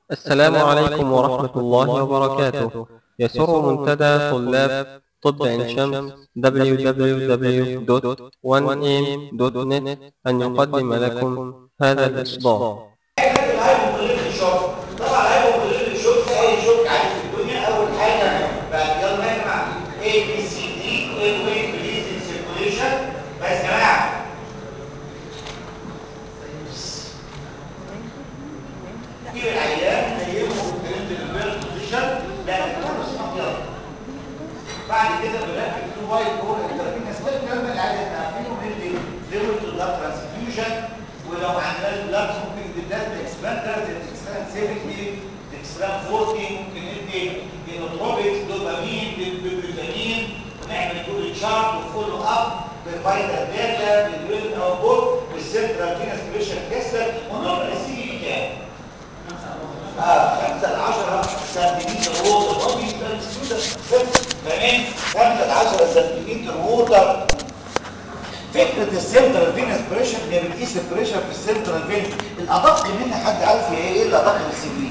السلام عليكم ورحمة الله وبركاته يسر منتدى طلاب طب عين شمس www.1am.net أن يقدم لكم هذا الإصدار الهايبوكليريك شوك طبعا الهايبوكليريك شوك زي اي شوك عادي في الدنيا اول حاجه بعد يلا يا جماعه اي بي سي دي اي وي بريزنج سيركوليشن بس يا جماعه في العيان هيمه الكلام البيرد بوزيشن لا خلاص يلا بعد كده بنركب تو وايت هو التركيب اسباب الكلام اللي عايز تعرفينه ندي ليفل تو بلاد ترانسفيوجن ولو ما عندناش بلاد ممكن نديها اكسباندر زي الاكسباند 70 الاكسباند 40 ممكن ندي انوتروبكس دوبامين بالبيوتامين ونعمل كل شارت وفولو اب بالفايتال داتا بالويل اوتبوت والسنترال فينس بريشر تيستر ونقرا السي في كام؟ اه 5 ل 10 سنتيمتر ووتر هو بيبقى تمام 5 ل 10 سنتيمتر ووتر فكره السنترال فينس بريشر هي بتقيس البريشر في السنترال فين الادق مني حد عارف هي ايه الادق من السي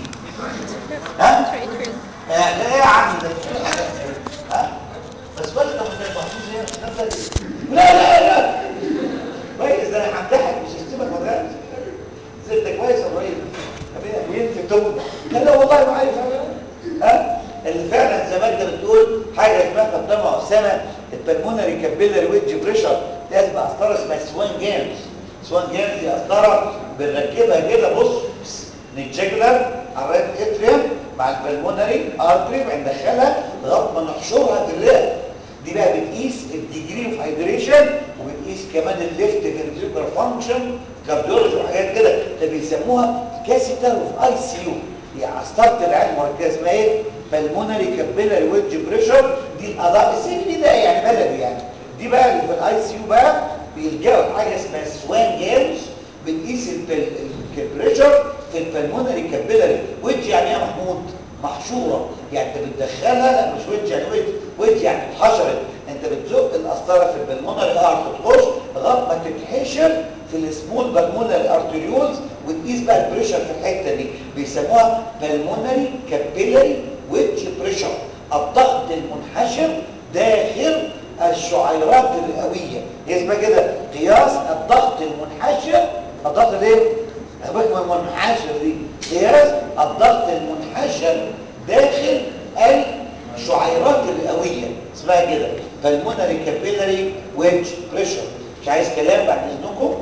ها آه لا يا عم ده في حاجه ها بس ولا طب انت محفوظ هنا مش نفسك لا لا لا كويس ده انا همدحك مش هشتمك ولا انت كويس يا ابراهيم مين في التوب لا لا والله ما عارف ها اللي فعلا زي ما انت بتقول حاجه اسمها قدامها اسامه البلمونري كابيلاري ويدج بريشر لازم قسطره اسمها سوان جيمز سوان جيمز دي قسطره بنركبها كده بص نتجاجلر على الرايت اتريوم مع البلمونري ارتري وندخلها لغايه ما نحشرها في الرئه دي بقى بتقيس الديجري اوف هايدريشن وبتقيس كمان الليفت فينتريكولار فانكشن كارديولوجي وحاجات كده ده بيسموها كاسيتر اوف اي سي يو هي قسطره العين مركزه اسمها ايه بالمونري كابيلاري ويدج بريشر دي الاداء السي دي ده يعني بلدي يعني دي بقى اللي في الاي سي يو بقى بيلجأوا حاجه اسمها سوان جيمز بتقيس البريشر في البلمونري كابيلاري ويدج يعني ايه يا محمود محشوره يعني انت بتدخلها لا مش ويدج يعني ويدج ويدج يعني اتحشرت انت بتزق القسطره في البلمونري ارت تخش لغايه ما تتحشر في السمول بالمونري ارتريولز وتقيس بقى البريشر في الحته دي بيسموها بالمونري كابيلاري ويدج بريشر الضغط المنحشر داخل الشعيرات الرئويه اسمها كده قياس الضغط المنحشر الضغط الايه بالك من المنحشر دي قياس الضغط المنحشر داخل الشعيرات الرئويه اسمها كده بالمونري كابيلاري ويدج بريشر مش عايز كلام بعد اذنكم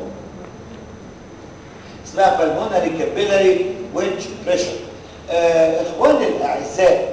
اسمها بالمونري كابيلاري ويدج بريشر آه اخواني الاعزاء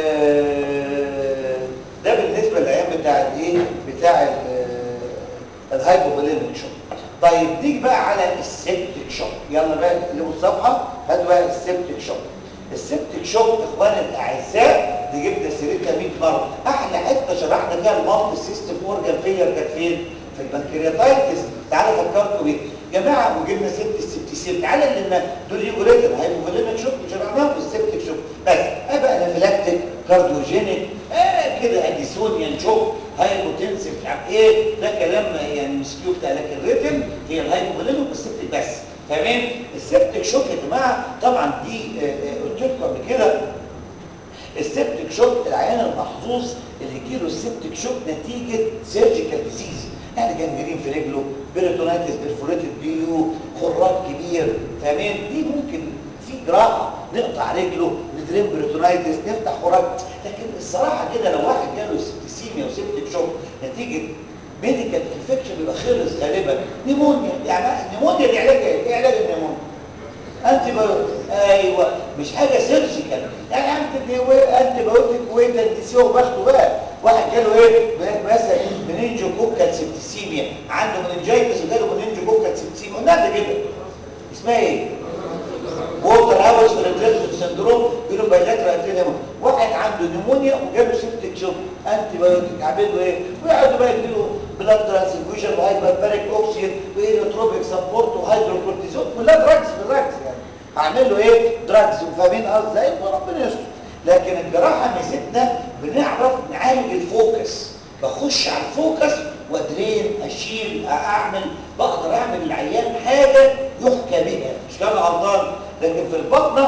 آه ده بالنسبه للايام بتاع الايه بتاع الهايبوفوليميك شوك طيب نيجي بقى على السبتيك شوك يلا بقى اللي الصفحه هاتوا بقى السبتيك شوك السبتيك شوك اخواني الاعزاء دي جبنا سيرتها 100 مره احلى حته شرحنا فيها المالتي سيستم اورجان فيلر كانت فين في البنكرياتايتس تعالى فكركم بيه جماعه وجبنا ست السبتيسيم تعالى لما دول يجوا ريتم هايبوفوليميك شوك شرحناها في السبتيك شوك بس ابقى انافيلاكتيك كارديوجينيك آه كده اديسونيان شوك هايبوتنسيف مش عارف ايه ده كلام يعني مسكيو بتاع لكن الريتم هي الهايبوفوليميك والسبتيك بس تمام السبتيك شوك يا جماعه طبعا دي آه آه قلت لكم قبل كده السبتيك شوك العيان المحظوظ اللي يجيله السبتيك شوك نتيجه سيرجيكال ديزيز يعني جنجرين في رجله بيريتونايتس بيرفوريتد بيو خراج كبير فاهمين دي ممكن في جراحه نقطع رجله ندرين بيريتونايتس نفتح خراج لكن الصراحه كده لو واحد جاله سبتيسيميا وسبتيك شوك نتيجه ميديكال انفكشن بيبقى خلص غالبا نيمونيا يعني النيمونيا دي علاجها ايه؟ ايه علاج النيمونيا؟ انتي بايوتيك ايوه مش حاجه سيرجيكال يعني انت انتي بايوتيك ويت انديسيو وباخده بقى واحد جاله ايه مثلا منينجو كوكال سبتيسيميا عنده مننجايتس وجاله منينجو كوكال سبتيسيميا قلنا ده كده اسمها ايه وولتر هاوس ريتريشن سندروم بيقولوا بايلاترال انتينيمون واحد عنده نيمونيا وجاله سيبتيك شوك انتي بايوتيك عامل له ايه ويقعدوا بقى يديله بلاد ترانسفيوجن وهايبرباريك اوكسجين وايروتروبيك سبورت وهيدروكورتيزون كلها دراجز بالراجز يعني هعمل له ايه دراجز وفاهمين قصدي ايه وربنا يستر لكن الجراحه ميزتنا بنعرف نعالج الفوكس بخش على الفوكس وادرين اشيل اعمل بقدر اعمل العيان حاجه يحكى بها مش كده غلطان لكن في البطنه مفيش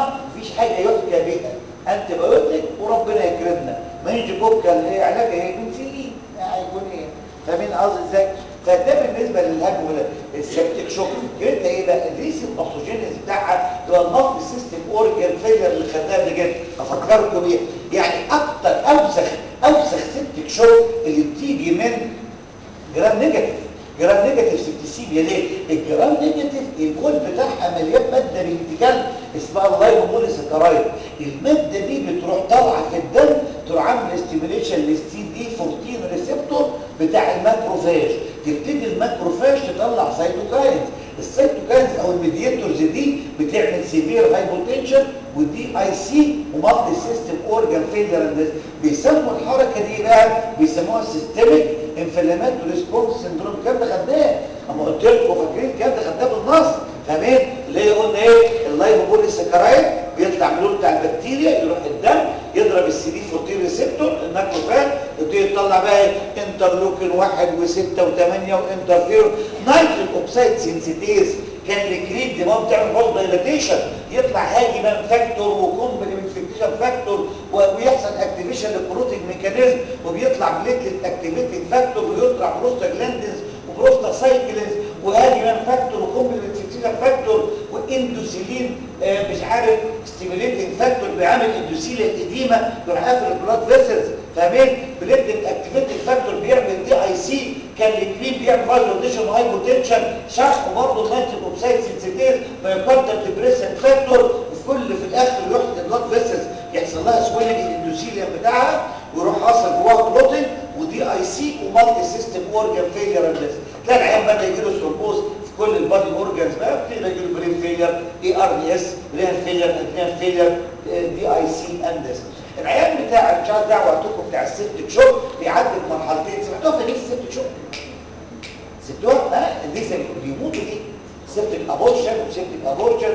فيش حاجه يحكى بها انت بايوتيك وربنا يكرمنا ما يجي كوكا ايه علاج ايه بنسلين هيكون ايه فاهمين قصدي ازاي فده بالنسبه للهجم ولا السبتك شوك فكرتها ايه بقى الريسم اوكسجينيز بتاعها اللي هو النقط سيستم اورجن فيلر اللي خدناه قبل كده افكركم بيه يعني اكتر اوسخ اوسخ سبتك شوك اللي بتيجي من جرام نيجاتيف جرام نيجاتيف سبتسيميا ليه؟ الجرام نيجاتيف الكود بتاعها مليان ماده بنتجال اسمها اللايبومولي سكرايد الماده دي بتروح طالعه في الدم تروح عامله ستيميليشن للسي دي 14 ريسبتور بتاع الماكروفاج تبتدي الماكروفاج تطلع سيتوكاينز السيتوكاينز او الميدياتورز دي بتعمل سيفير هايبوتنشن ودي اي سي ومالتي سيستم اورجان فيلر بيسموا الحركه دي بقى بيسموها سيستميك انفلاماتوري ريسبونس سندروم الكلام ده خدناه اما قلت لكم فاكرين الكلام ده خدناه بالنص فاهمين اللي هي قلنا ايه اللايبوبولي سكرايد بيطلع من اللون بتاع البكتيريا يروح الدم يضرب السي دي 14 ريسبتور الماكروفاج يبتدي يطلع بقى انترلوكين 1 و6 و8 وانترفيرون نايتريك اوكسيد سينسيتيز كان الكريد دماغ بتعمل فاز دايلاتيشن يطلع هاجمان فاكتور وكومبلمنت فيكتيشن فاكتور ويحصل اكتيفيشن للبروتين ميكانيزم وبيطلع بليتلت اكتيفيتنج فاكتور ويطلع بروستاجلاندينز وبروستاسايكلينز وهاجمان فاكتور وكومبلمنت فيكتيشن فاكتور واندوسيلين آه مش عارف ستيميليتنج فاكتور بيعمل اندوسيليا اديما يروح قافل البلاد فيسلز فاهمين بليتلت اكتيفيتنج فاكتور بيعمل دي اي سي كان الكريم بيعمل فايبريشن وهايبوتنشن شرح برضه النيتريك اوكسيد سنسيتيز مايوكاردال ديبريسن فاكتور وفي كل في الاخر يروح البلاد فيسلز يحصل لها سويلنج الاندوسيليا بتاعها ويروح حاصل جواها كلوتين ودي اي سي ومالتي سيستم اورجان فيلير اندس تلاقي العيان بدا يجي له ثرومبوز في كل البادي اورجانز بقى بتبدا يجي له برين فيلير اي ار دي اس برين فيلير ادرينال فيلير دي اي سي اندس العيان بتاع مش عارف دعوه عندكم بتاع السيبتك شوك بيعدي بمرحلتين سمعتوها في ليه السيبتك شوك سبتوها ها دي بيموتوا دي سيبتك ابورشن وسيبتك ابورشن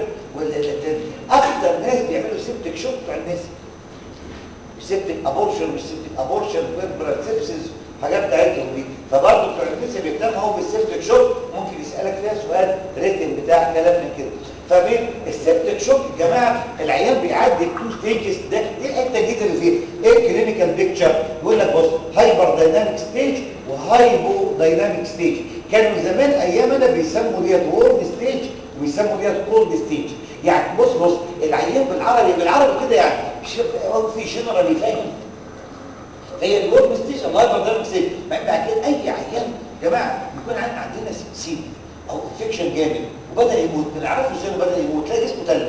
اكتر ناس بيعملوا سيبتك شوك بتوع الناس سيبتك ابورشن مش سيبتك ابورشن فيبرال سيبسيس حاجات بتاعتهم دي فبرضه بتوع الناس اللي بيهتموا هو بالسيبتك شوك ممكن يسالك فيها سؤال ريتم بتاع كلام من كده فمين السيبتك شوك يا جماعه العيان بيعدي تو ستيجز ده دي الحته الجديده اللي فيها ايه الكلينيكال بيكتشر يقول لك بص هايبر دايناميك ستيج وهايبو دايناميك ستيج كانوا زمان ايامنا بيسموا ديت وورد ستيج ويسموا ديت كولد ستيج يعني بص بص العيان بالعربي بالعربي كده يعني هو في جنرال فاهم هي الورد ستيج الهايبر دايناميك ستيج بعد كده اي عيان يا جماعه بيكون عندنا سيب او انفكشن جامد وبدا يموت بنعرفه ازاي بدا يموت تلاقي جسمه تلج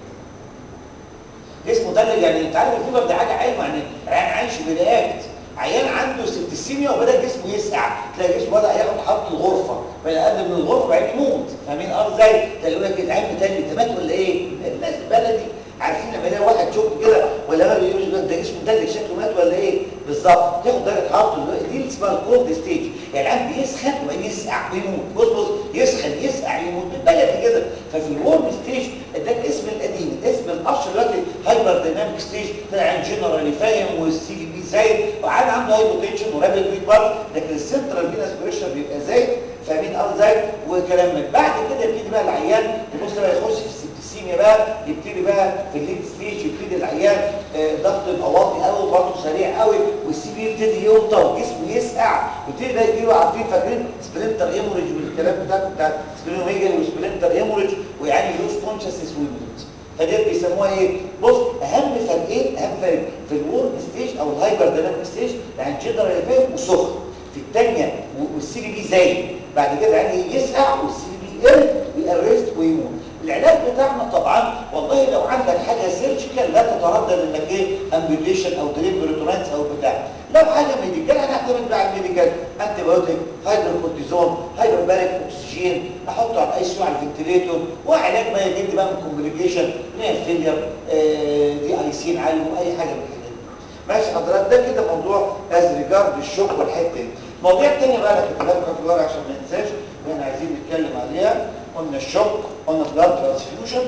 جسمه تلج يعني انت عارف الفيبر ده حاجه علمه يعني عيان عايش برياكت عيان عنده سبتسيميا وبدا جسمه يسقع تلاقي جسمه بدا ياخد حط الغرفه بدا قد من الغرفه بعدين يموت فاهمين اه ازاي تلاقي لك العين بتلج ده مات ولا ايه الناس البلدي عارفين لما يلاقي واحد شوف كده ولا ما بيقولش ده جسمه تلج شكله مات ولا ايه بالظبط ياخد درجه حرارته دي اسمها الكولد ستيج يعني العين بيسخن وبعدين يسقع ويموت بص بص يسخن يسقع يموت بالبلدي كده ففي الورم ستيج ده الاسم القديم الاسم الاشهر دلوقتي هايبر دايناميك ستيج ده عين جنرالي فاهم والسي جي بي زايد وعين عنده هايبوتنشن ورابيد بيت بارت لكن السنترال فينس بريشر بيبقى زايد فاهمين اه ازاي وكلام من بعد كده يبتدي بقى العيان يبص بقى يخش في السبتسيميا بقى يبتدي بقى في الليد ستيج يبتدي العيان آه ضغط يبقى واطي قوي وضغطه سريع قوي والسي بي يبتدي يوطى وجسمه يسقع ويبتدي بقى يجي له عارفين فاكرين سبلنتر هيموريج والكلام بتاعكم بتاع سبلينوميجالي وسبلنتر هيموريج ويعني لوس كونشسنس ويموت فديت بيسموها ايه بص اهم فرقين اهم فرق في الورم ستيج او الهايبر دايناميك ستيج يعني جنرال فاهم وسخن في الثانيه والسي بي بي زايد بعد كده يعني يسقع والسي بي يقل ويأرست ويموت العلاج بتاعنا طبعا والله لو عندك حاجه سيرجيكال لا تتردد انك ايه امبيوليشن او دريب بريتورانس او بتاع لو حاجه ميديكال هنعتمد بقى على الميديكال انتي بايوتيك هيدروكورتيزون هايبرباريك اكسجين احطه على اي سي على الفنتليتور وعلاج ما يجد بقى من كومبليكيشن ريال فيلير آه دي اي سي نعالجه اي حاجه من الحاجات دي ماشي حضرتك ده كده موضوع از ريجارد الشوك والحته دي مواضيع تانية بقى انا كنت لكم في الورقه عشان ما ننساش واحنا عايزين نتكلم عليها قلنا الشوك قلنا بلاد ترانسفيوجن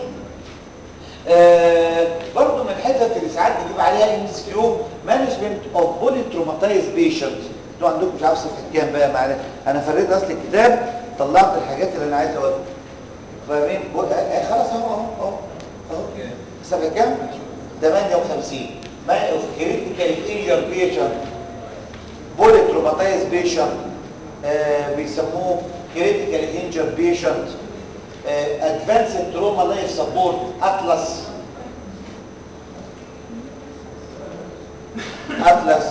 آه برضه من الحتت اللي ساعات بيجيب عليها ام اس كيو مانجمنت اوف بولي تروماتايز بيشنت انتوا عندكم مش عارف صفحه كام بقى معلش انا فريت اصل الكتاب طلعت الحاجات اللي انا عايز اقولها فاهمين خلاص اهو اهو اهو اهو سنه كام 58 ما اوف كريتيكال انجر بيشنت بولي تروماتايز بيشنت بيسموه كريتيكال انجر بيشنت ادفانسد تروما لايف سبورت اطلس اطلس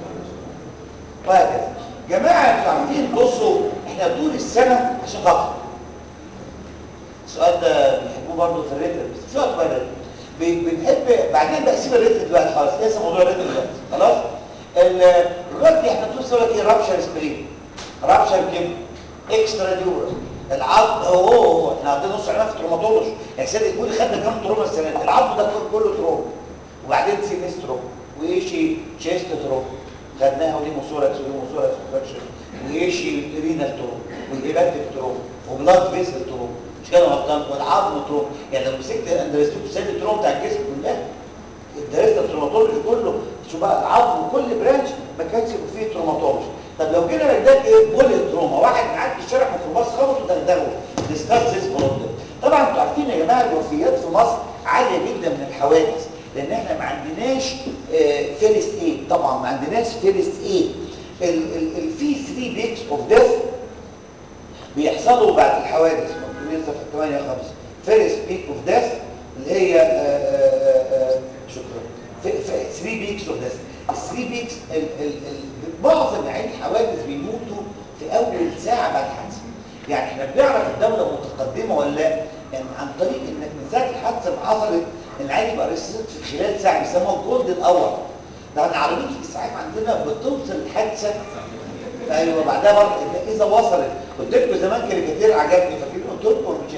وهكذا جماعه انتوا عارفين بصوا احنا طول السنه عشان خاطر السؤال ده بيحبوه برضه في الريتم بس شويه صغيره بنحب بعدين بقى سيب الريتم دلوقتي خلاص لسه موضوع الريتم دلوقتي خلاص دلوقتي احنا طول السنه ايه رابشر سبرين رابشر كده اكسترا ديورال العظم هو هو احنا عندنا نص علماء في تروماتولوجي يعني سيد يقول خدنا كام تروما السنه دي العظم ده كله تروما وبعدين سينس تروما وايشي تشيست تروما خدناها وليموثوركس وليموثوركس فراكشر وايشي رينال تروما والهيباتيك تروما وبلاد فيسل تروما مش كده غلطان والعظم تروما يعني لو مسكت اندرستوك سيد التروما بتاع الجسم كلها درست التروماتولوجي كله شوف بقى العظم وكل برانش ما كانش فيه تروماتولوجي طب لو جينا نداك ايه بولي تروما واحد معدي الشارع ميكروباص خبط ودغدغه ديسكاس ذيس بروبلم طبعا انتوا عارفين يا جماعه الوفيات في مصر عاليه جدا من الحوادث لان احنا ما عندناش فيرست ايد طبعا ما عندناش فيرست ايد في 3 بيكس اوف ديث بيحصلوا بعد الحوادث مكتوبين صفحه 8 5 فيرست بيك اوف ديث اللي هي آآ آآ شكرا 3 بيكس اوف ديث ال 3 بيكس معظم عين الحوادث بيموتوا في اول ساعه بعد الحادثه يعني احنا بنعرف الدوله متقدمه ولا لا يعني عن طريق انك من ساعه الحادثه ما حصلت العين يبقى ريسيت في خلال ساعه بيسموها جولدن اور طبعا عربيه الاسعاف عندنا بتوصل الحادثه ايوه بعدها برضه اذا وصلت قلت لكم زمان كاريكاتير عجبني فاكرين قلت لكم مش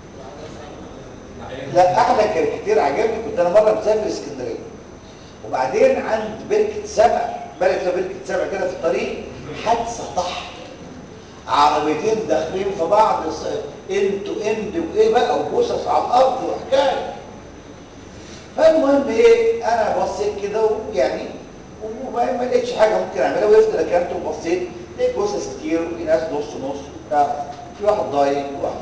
لا احلى كاريكاتير عجبني كنت انا مره مسافر اسكندريه وبعدين عند بركه سبع بلد بركه سبع كده في الطريق حادثه طح عربيتين داخلين في بعض اند تو اند وايه بقى وجثث على الارض وحكايه فالمهم ايه انا بصيت كده ويعني وما لقيتش حاجه ممكن اعملها وقفت ركنت وبصيت لقيت جثث كتير وفي ناس نص نص وبتاع في واحد ضايق وواحد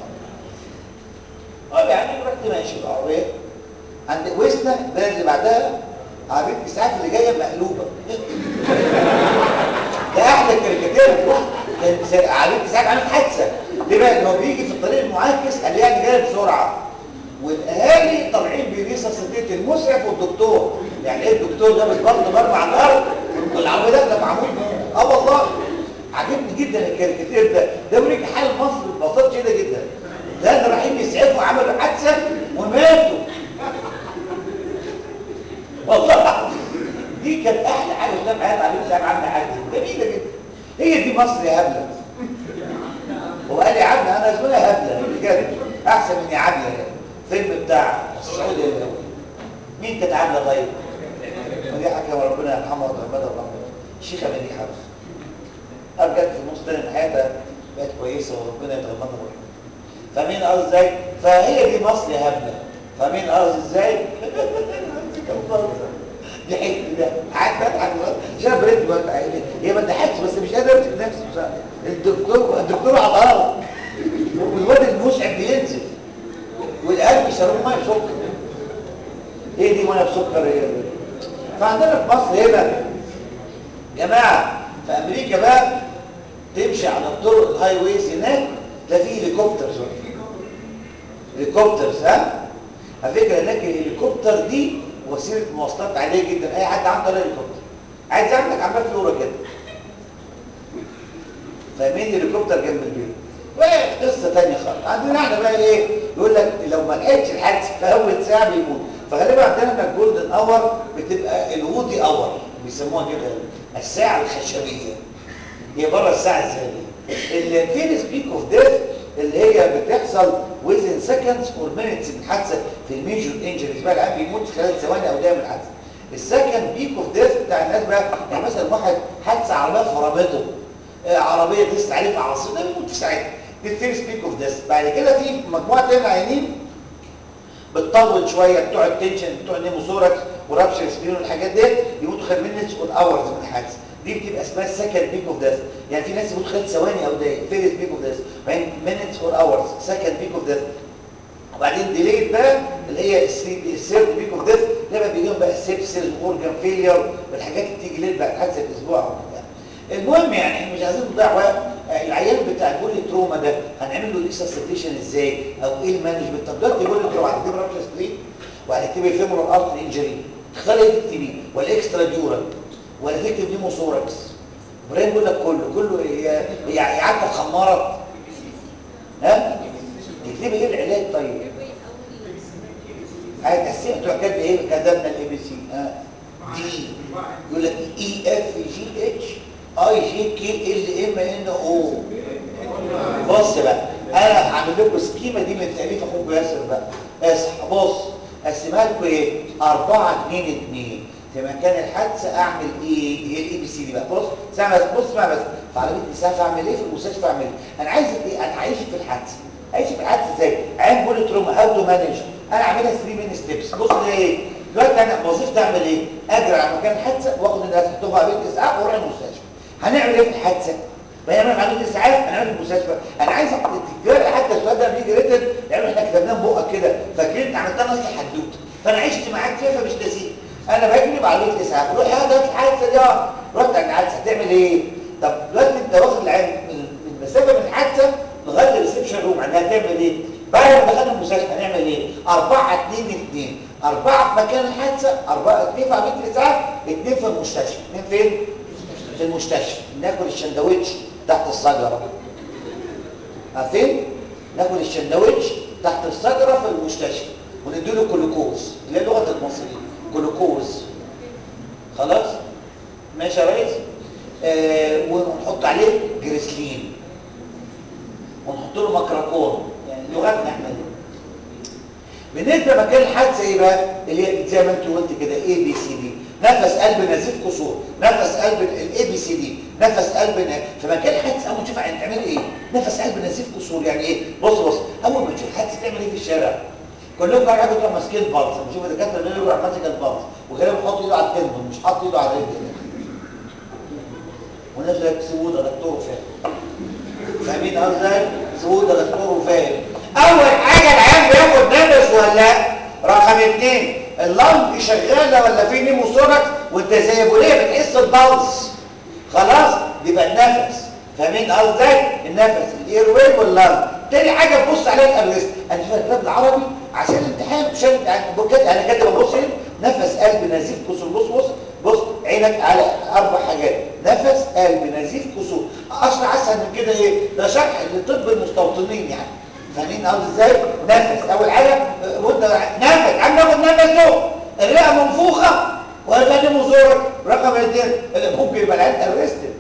اه يعني رحت ماشي بالعربيه عند وسنا البلد اللي بعدها عربيه الاسعاف اللي جايه مقلوبه ده احلى كاريكاتير عربيه الاسعاف عملت حادثه ليه بقى هو بيجي في الطريق المعاكس قال يعني جايه بسرعه والاهالي طالعين بيريصوا ستيه المسعف والدكتور يعني ايه الدكتور ده بالبرد مرمى على الارض والعربيه ده معمول اه والله عجبني جدا الكاريكاتير ده ده بيوريك حال مصر ببساطه كده جدا ده اللي رايحين يسعفوا عملوا حادثه وماتوا والله دي كانت احلى حاجه قدام حياتي على الاسلام عامله حاجه جميله جدا هي دي مصر يا هبله هو قال لي عبله انا اسمها هبله بجد احسن من يا عبله فيلم بتاع السعودي مين كانت عامله طيب مديحه كان ربنا يرحمها وتغمدها برحمته الشيخه مديحه بس بجد في نص تاني من حياتها بقت كويسه وربنا يتغمدها برحمته فاهمين قصدي ازاي فهي دي مصر يا هبله فاهمين قصدي ازاي ضحكت ده قعدت اضحك شاب ريت دلوقتي عيني هي ما ضحكتش بس مش قادر امسك نفسي الدكتور الدكتور عطاها والواد المسعف بينزل والقلب يشربوا ميه بسكر ايه دي ميه بسكر هي فعندنا في مصر هنا جماعه في امريكا بقى تمشي على الطرق الهاي ويز هناك تلاقي فيه هليكوبترز هليكوبترز ها على فكره هناك الهليكوبتر دي وسيله مواصلات عاديه جدا اي حد عنده هليكوبتر عايز يعملك عمال فلوره كده فاهمين الهليكوبتر جنب البيت بقى قصه ثانيه خالص عندنا احنا بقى ايه يقول لك لو ما لحقتش الحادث في اول ساعه بيموت فغالبا عندنا الجولدن اور بتبقى الوودي اور بيسموها كده الساعه الخشبيه هي بره الساعه الذهبيه الفيرست بيك اوف ديث اللي هي بتحصل within seconds or minutes من حادثه في الميجور انجريز بقى العيان بيموت في خلال ثواني او دقايق من الحادثه السكند بيك اوف ديث بتاع الناس بقى يعني مثلا واحد حادثه عربيه فرمته آه عربيه دست عليه في عاصفه ده بيموت في ساعتها دي الفيرست بيك اوف ديث بعد كده في مجموعه تانية عيانين بتطول شويه بتوع التنشن بتوع النيموثوركس ورابشر سبين والحاجات ديت يموتوا خلال مينتس اور اورز من الحادثه دي بتبقى اسمها السكند بيك اوف ديث يعني في ناس بتموت خلال ثواني او دقايق فيرست بيك اوف ديث بعدين مينتس اور اورز سكند بيك اوف ديث وبعدين ديليت بقى اللي هي السيرد بيك اوف ديث لما بيجيهم بقى السيبسز واورجان فيلير والحاجات اللي بتيجي ليل بعد حادثه اسبوع او كده المهم يعني احنا مش عايزين نضيع وقت العيان بتاع البولي تروما ده هنعمل له ريسسيتيشن ازاي او ايه المانجمنت طب دلوقتي بولي تروما هتكتب رابشر سبليت وهتكتب فيمورال ارتري انجري تختار ايه تكتبيه ولا اكسترا ديورال ولا تكتب نيموثوركس ابراهيم بيقول لك كله كله هي هي عارفه الخماره ها تكتبي ايه العلاج طيب هاي تقسيمه بتوع كاتب ايه كتبنا الاي بي سي ها دي يقول لك اي اف جي اتش اي جي كي ال ام ان او بص بقى انا هعمل لكم السكيمه دي من تاليف اخوك ياسر بقى اصحى بص اقسمها لكم ايه 4 2 2 في مكان الحادثه اعمل ايه هي الاي بي سي دي بقى بص اسمع بس بص اسمع بس في عربيه الاسعاف اعمل ايه في المستشفى اعمل ايه انا عايز ايه انا عايش في الحادثه عايش في الحادثه ازاي عين بولي تروما هاو تو مانج انا اعملها 3 مين ستيبس بص ده ايه دلوقتي انا وظيفتي اعمل ايه اجري على مكان الحادثه واخد الناس احطهم في عربيه الاسعاف واروح المستشفى هنعمل ايه في الحادثه بنعمل في عمليه اسعاف هنعمل في المستشفى انا عايزك تتجرى حتى السؤال ده بيجي ريتن لان احنا كتبناه بقك كده فاكرين انت عملتها نص حدوته فانا عشت معاك فيها فمش ناسيه انا بجري بعربيه الاسعاف روح يا ده الحادثه دي اه رحت على الحادثه هتعمل ايه طب دلوقتي انت واخد العين من المسافه من الحادثه لغايه الريسبشن روم يعني هتعمل ايه بعد ما دخلنا المستشفى هنعمل ايه 4 2 2 أربعة في مكان الحادثة أربعة اثنين في عملية الإسعاف اثنين في المستشفى اثنين فين؟ في المستشفى ناكل الشندوتش تحت الشجرة عارفين؟ ناكل الشندوتش تحت الشجرة في المستشفى ونديله كلوكوز اللي هي لغة المصريين كلوكوز خلاص؟ ماشي يا ريس؟ آه ونحط عليه جريسلين ونحط له مكركون يعني لغتنا احنا دي بالنسبه لمكان الحادثه ايه بقى اللي هي زي ما انت قلت كده اي بي سي دي نفس قلب نزيف قصور نفس قلب الاي بي سي دي نفس قلب في مكان الحادثه اول ما تشوف تعمل ايه نفس قلب نزيف قصور يعني ايه بص بص اول ما تشوف حادثه تعمل ايه في الشارع كلهم كانوا قاعدين بتوع ماسكين البلس بشوف الدكاتره اللي يروح ماسك البلس وغالبا بيحط ايده على التندون مش حاطط ايده على الرجل ونازل لك سوده دكتور فاهم فاهمين قصدي سوده دكتور فاهم اول حاجه العيان بياخد نفس ولا رقم اثنين اللنج شغاله ولا في نيموثوركس وانت زي ابو ليه بتحس البلس خلاص يبقى النفس فاهمين قصدي النفس الاير واي واللنج تاني حاجه تبص عليها الارست انا فاهم الكلام العربي عشان الامتحان مش انا كاتب ابص نفس قلب نزيف كسر بص بص بص عينك على اربع حاجات نفس قلب نزيف كسور اشرح اسهل من كده ايه ده شرح لطب المستوطنين يعني فاهمين قصدي ازاي نفس اول حاجه وانت نفس عم ناخد نفسه الرئه منفوخه وهتلاقي مزورك رقم اثنين ممكن يبقى العيان ارستد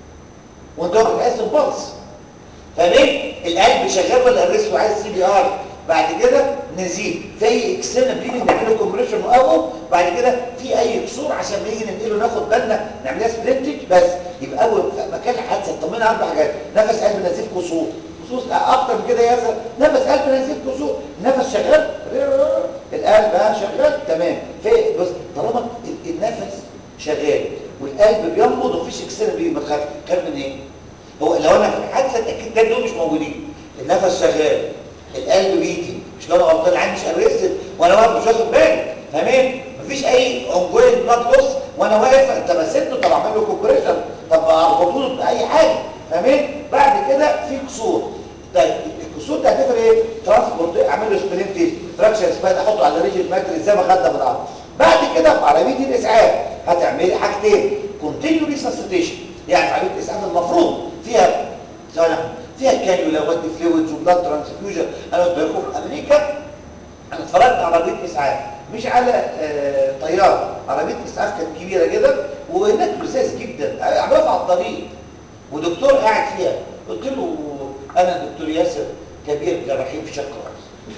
وانت واخد قياس البلس فاهمين القلب شغال ولا ارست وعايز سي بي ار بعد كده نزيد زي اكسنا بنيجي نعمله كومبريشن وقوه بعد كده في اي كسور عشان نيجي ننقله ناخد بالنا نعملها سبلنتج بس يبقى اول مكان الحادثه اطمنا اربع حاجات نفس قلب نزيف كسور خصوص اكتر من كده ياسر نفس قلب نزيف كسور نفس شغال القلب ها شغال تمام في بص طالما النفس شغال والقلب بينبض ومفيش اكسنا بيه ما تخاف خاف من ايه هو لو انا في الحادثه اكيد ده دول مش موجودين النفس شغال القلب بيجي مش لو انا غلطان العين مش ارستد وانا واقف مش واخد بالي فاهمين مفيش اي اونجوين بلاد لوس وانا واقف انت بسنته طب اعمل له كومبريشن طب اربطه له باي حاجه فاهمين بعد كده في كسور طيب الكسور ده هتفرق ايه ترانسبورت اعمل له سبلنت تراكشن سبايد احطه على ريجل ماتريس زي ما خدنا بالعرض بعد كده في عربيه الاسعاف هتعملي حاجتين كونتينيو ريسسيتيشن يعني عربيه الاسعاف المفروض فيها ثواني فيها كانيولا ودي فلويدز وبلاد ترانسفيوجن انا قلت لكم في امريكا انا اتفرجت على عربيه اسعاف مش على آه طياره عربيه اسعاف كانت كبيره كده وهناك لزاز جدا عربيه على الطريق ودكتور قاعد فيها قلت له انا دكتور ياسر كبير جراحين في شق راس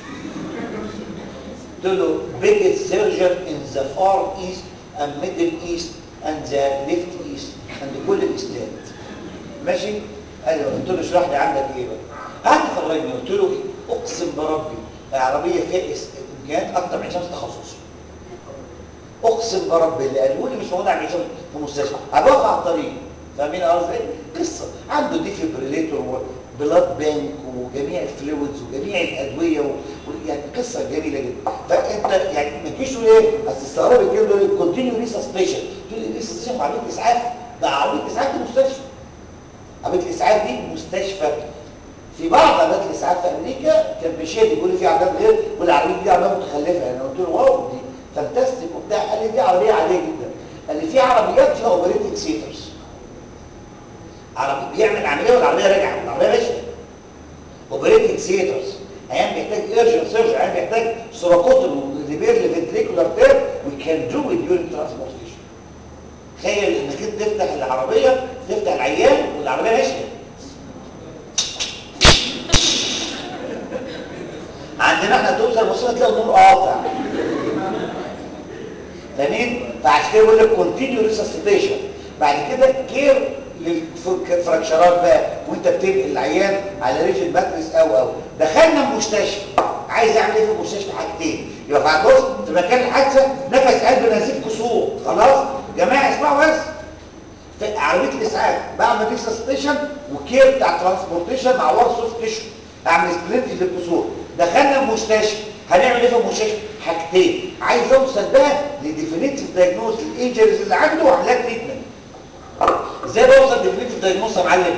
قلت له biggest surgeon in the far east and middle east and the left east and كل الاستاد ماشي قال له قلت له اشرح لي عندك ايه بقى قعد يفرجني قلت له ايه اقسم بربي العربيه فيها امكانيات اكتر من شمس تخصصي اقسم بربي اللي قالوا لي مش موجود على شمس في مستشفى هبقى على الطريق فاهمين قصدي قصه عنده ديفيبريليتور بلاد بانك وجميع الفلويدز وجميع الادويه يعني قصه جميله جدا فانت يعني ما تجيش تقول ايه هتستغرب الكلمه دول كونتينيو ريسسبيشن تقول لي ريسسبيشن في عربيه اسعاف ده عربيه اسعاف دي مستشفى عربيه الاسعاف دي مستشفى في بعض عربيات الاسعاف في امريكا كان بيشهد يقول لي في عربيات غير والعربيه دي عربيه متخلفه يعني قلت له واو دي فانتستيك وبتاع قال لي دي عربيه عاديه جدا قال لي في عربيات فيها اوبريتنج سيترز عربي بيعمل عمليه والعربيه راجعه والعربيه ماشيه اوبريتنج سيترز عيان بيحتاج ايرجن سيرجن عيان بيحتاج سوراكوتوم ريبير لفنتريكولار تير وي كان دو ات ديورنج ترانسبورتيشن تخيل انك انت تفتح العربيه تفتح العيان والعربيه ماشيه عندنا احنا توصل مصر تلاقي النور قاطع فاهمين فعشان كده بقول لك كونتينيو ريسسيتيشن بعد كده كير للفراكشرات بقى وانت بتنقل العيان على ريجن ماتريس او او دخلنا المستشفى عايز اعمل ايه في المستشفى حاجتين يبقى بعد بص في مكان الحادثه نفس قلب نزيف كسور خلاص جماعه اسمعوا بس في عربيه الاسعاف بعمل ريسسيتيشن وكير بتاع ترانسبورتيشن مع ورا سوفت تيشو اعمل سبرنت للكسور دخلنا المستشفى هنعمل ايه في المستشفى حاجتين عايز اوصل بقى لديفينيتيف دايجنوز للانجريز اللي عنده وعلاج تريتمنت ازاي بوصل ديفينيتيف دايجنوز يا معلم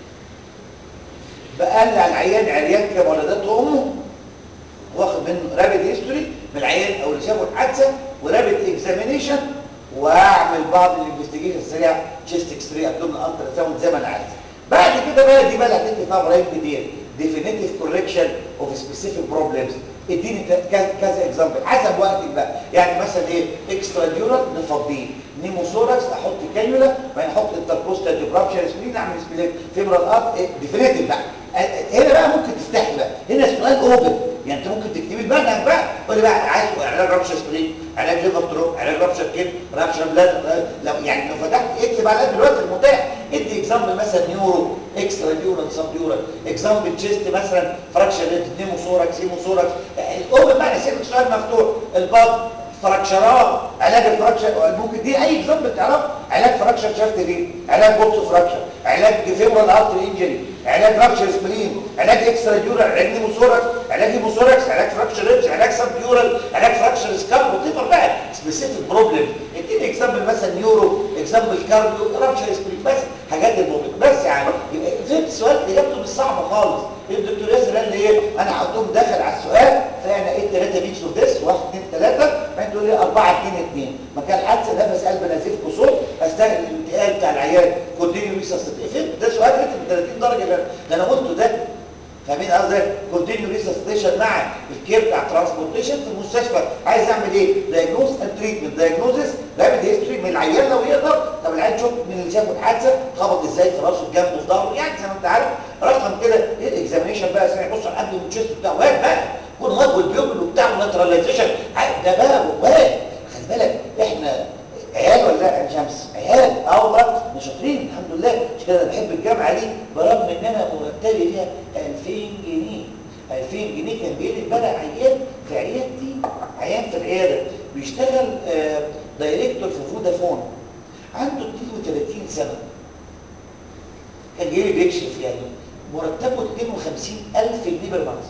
بقلع العيان عريان كمولدات امه واخد منه رابد هيستوري من العيان او اللي شافه الحادثه ورابد اكزامينيشن واعمل بعض الانفستيجيشن السريع تشيست اكس راي ابدومن الترا ساوند زي ما انا عايز بعد كده بقى دي بقى اللي هتدي فيها ابراهيم كتير definitive correction of specific problems اديني كذا اكزامبل حسب وقتك بقى يعني مثلا ايه اكسترا ديورال نفضيه نيموثوركس احط كانيولا بعدين احط انتركوستال ديبرابشر سبلين اعمل سبلين فيبرال ارت ديفينيتيف بقى هنا بقى ممكن تفتحي بقى هنا السؤال اوبن يعني انت ممكن تكتبي المنهج بقى قولي بقى عايز علاج رابشر سبلين علاج ليفر تروب علاج رابشر كيد رابشر بلاد لو يعني لو فتحت اكتب على قد الوقت المتاح ادي اكزامبل مثلا نيورو اكسترا ديورال سب ديورال اكزامبل تشيست مثلا فراكشر نيموثوركس هيموثوركس الاوبن بقى نسيب السؤال مفتوح البطن فراكشرات علاج الفراكشر ممكن دي اي اكزامبل تعرف علاج فراكشر شافت ليه علاج بوكس فراكشر علاج فيبرال ارتر انجري علاج رابشر سبلين علاج اكسترا ديورال علاج نيموثوركس علاج هيموثوركس علاج فراكشر ريبس علاج سب ديورال علاج فراكشر سكاب وتفر بقى سبيسيفيك بروبلم اديني اكزامبل مثلا نيورو اكزامبل كارديو رابشر سبلين بس حاجات الموبل بس يعني يبقى فهمت السؤال اجابته مش صعبه خالص الدكتور ياسر قال لي ايه انا هقوم داخل على السؤال فانا ايه الثلاثه بيتس اوف ذس 1 2 3 بعدين تقول لي 4 2 2 مكان حادثه نفس قلب نزيف كسور استهل الانتقال بتاع العيان كونتينيو ريسسيتيشن ده سؤال كاتب ب 30 درجه اللي انا قلته ده فاهمين قصدي كونتينيو ريسسيتيشن مع الكير بتاع ترانسبورتيشن في المستشفى عايز اعمل ايه دايجنوز اند تريتمنت دايجنوزس رابد هيستوري من العيان لو يقدر طب العيان شوف من اللي شافه الحادثه خبط ازاي في راسه في جنبه في ظهره يعني زي ما انت عارف رقم كده ايه الاكزامينشن بقى سامع بص على قبل التشيست بتاعه واد بقى يكون واد والبيوبل وبتاع وناتراليزيشن ده بقى واد خلي بالك احنا عيال ولا لا عين شمس عيال اه والله مش شاطرين الحمد لله مش كده انا بحب الجامعه دي برغم ان انا مرتبي فيها 2000 جنيه 2000 جنيه كان بيجي بقى عيان في عيادتي عيان في العياده بيشتغل آه دايركتور في فودافون عنده 32 سنه كان جاي بيكشف يعني مرتبه 52000 جنيه بالمنص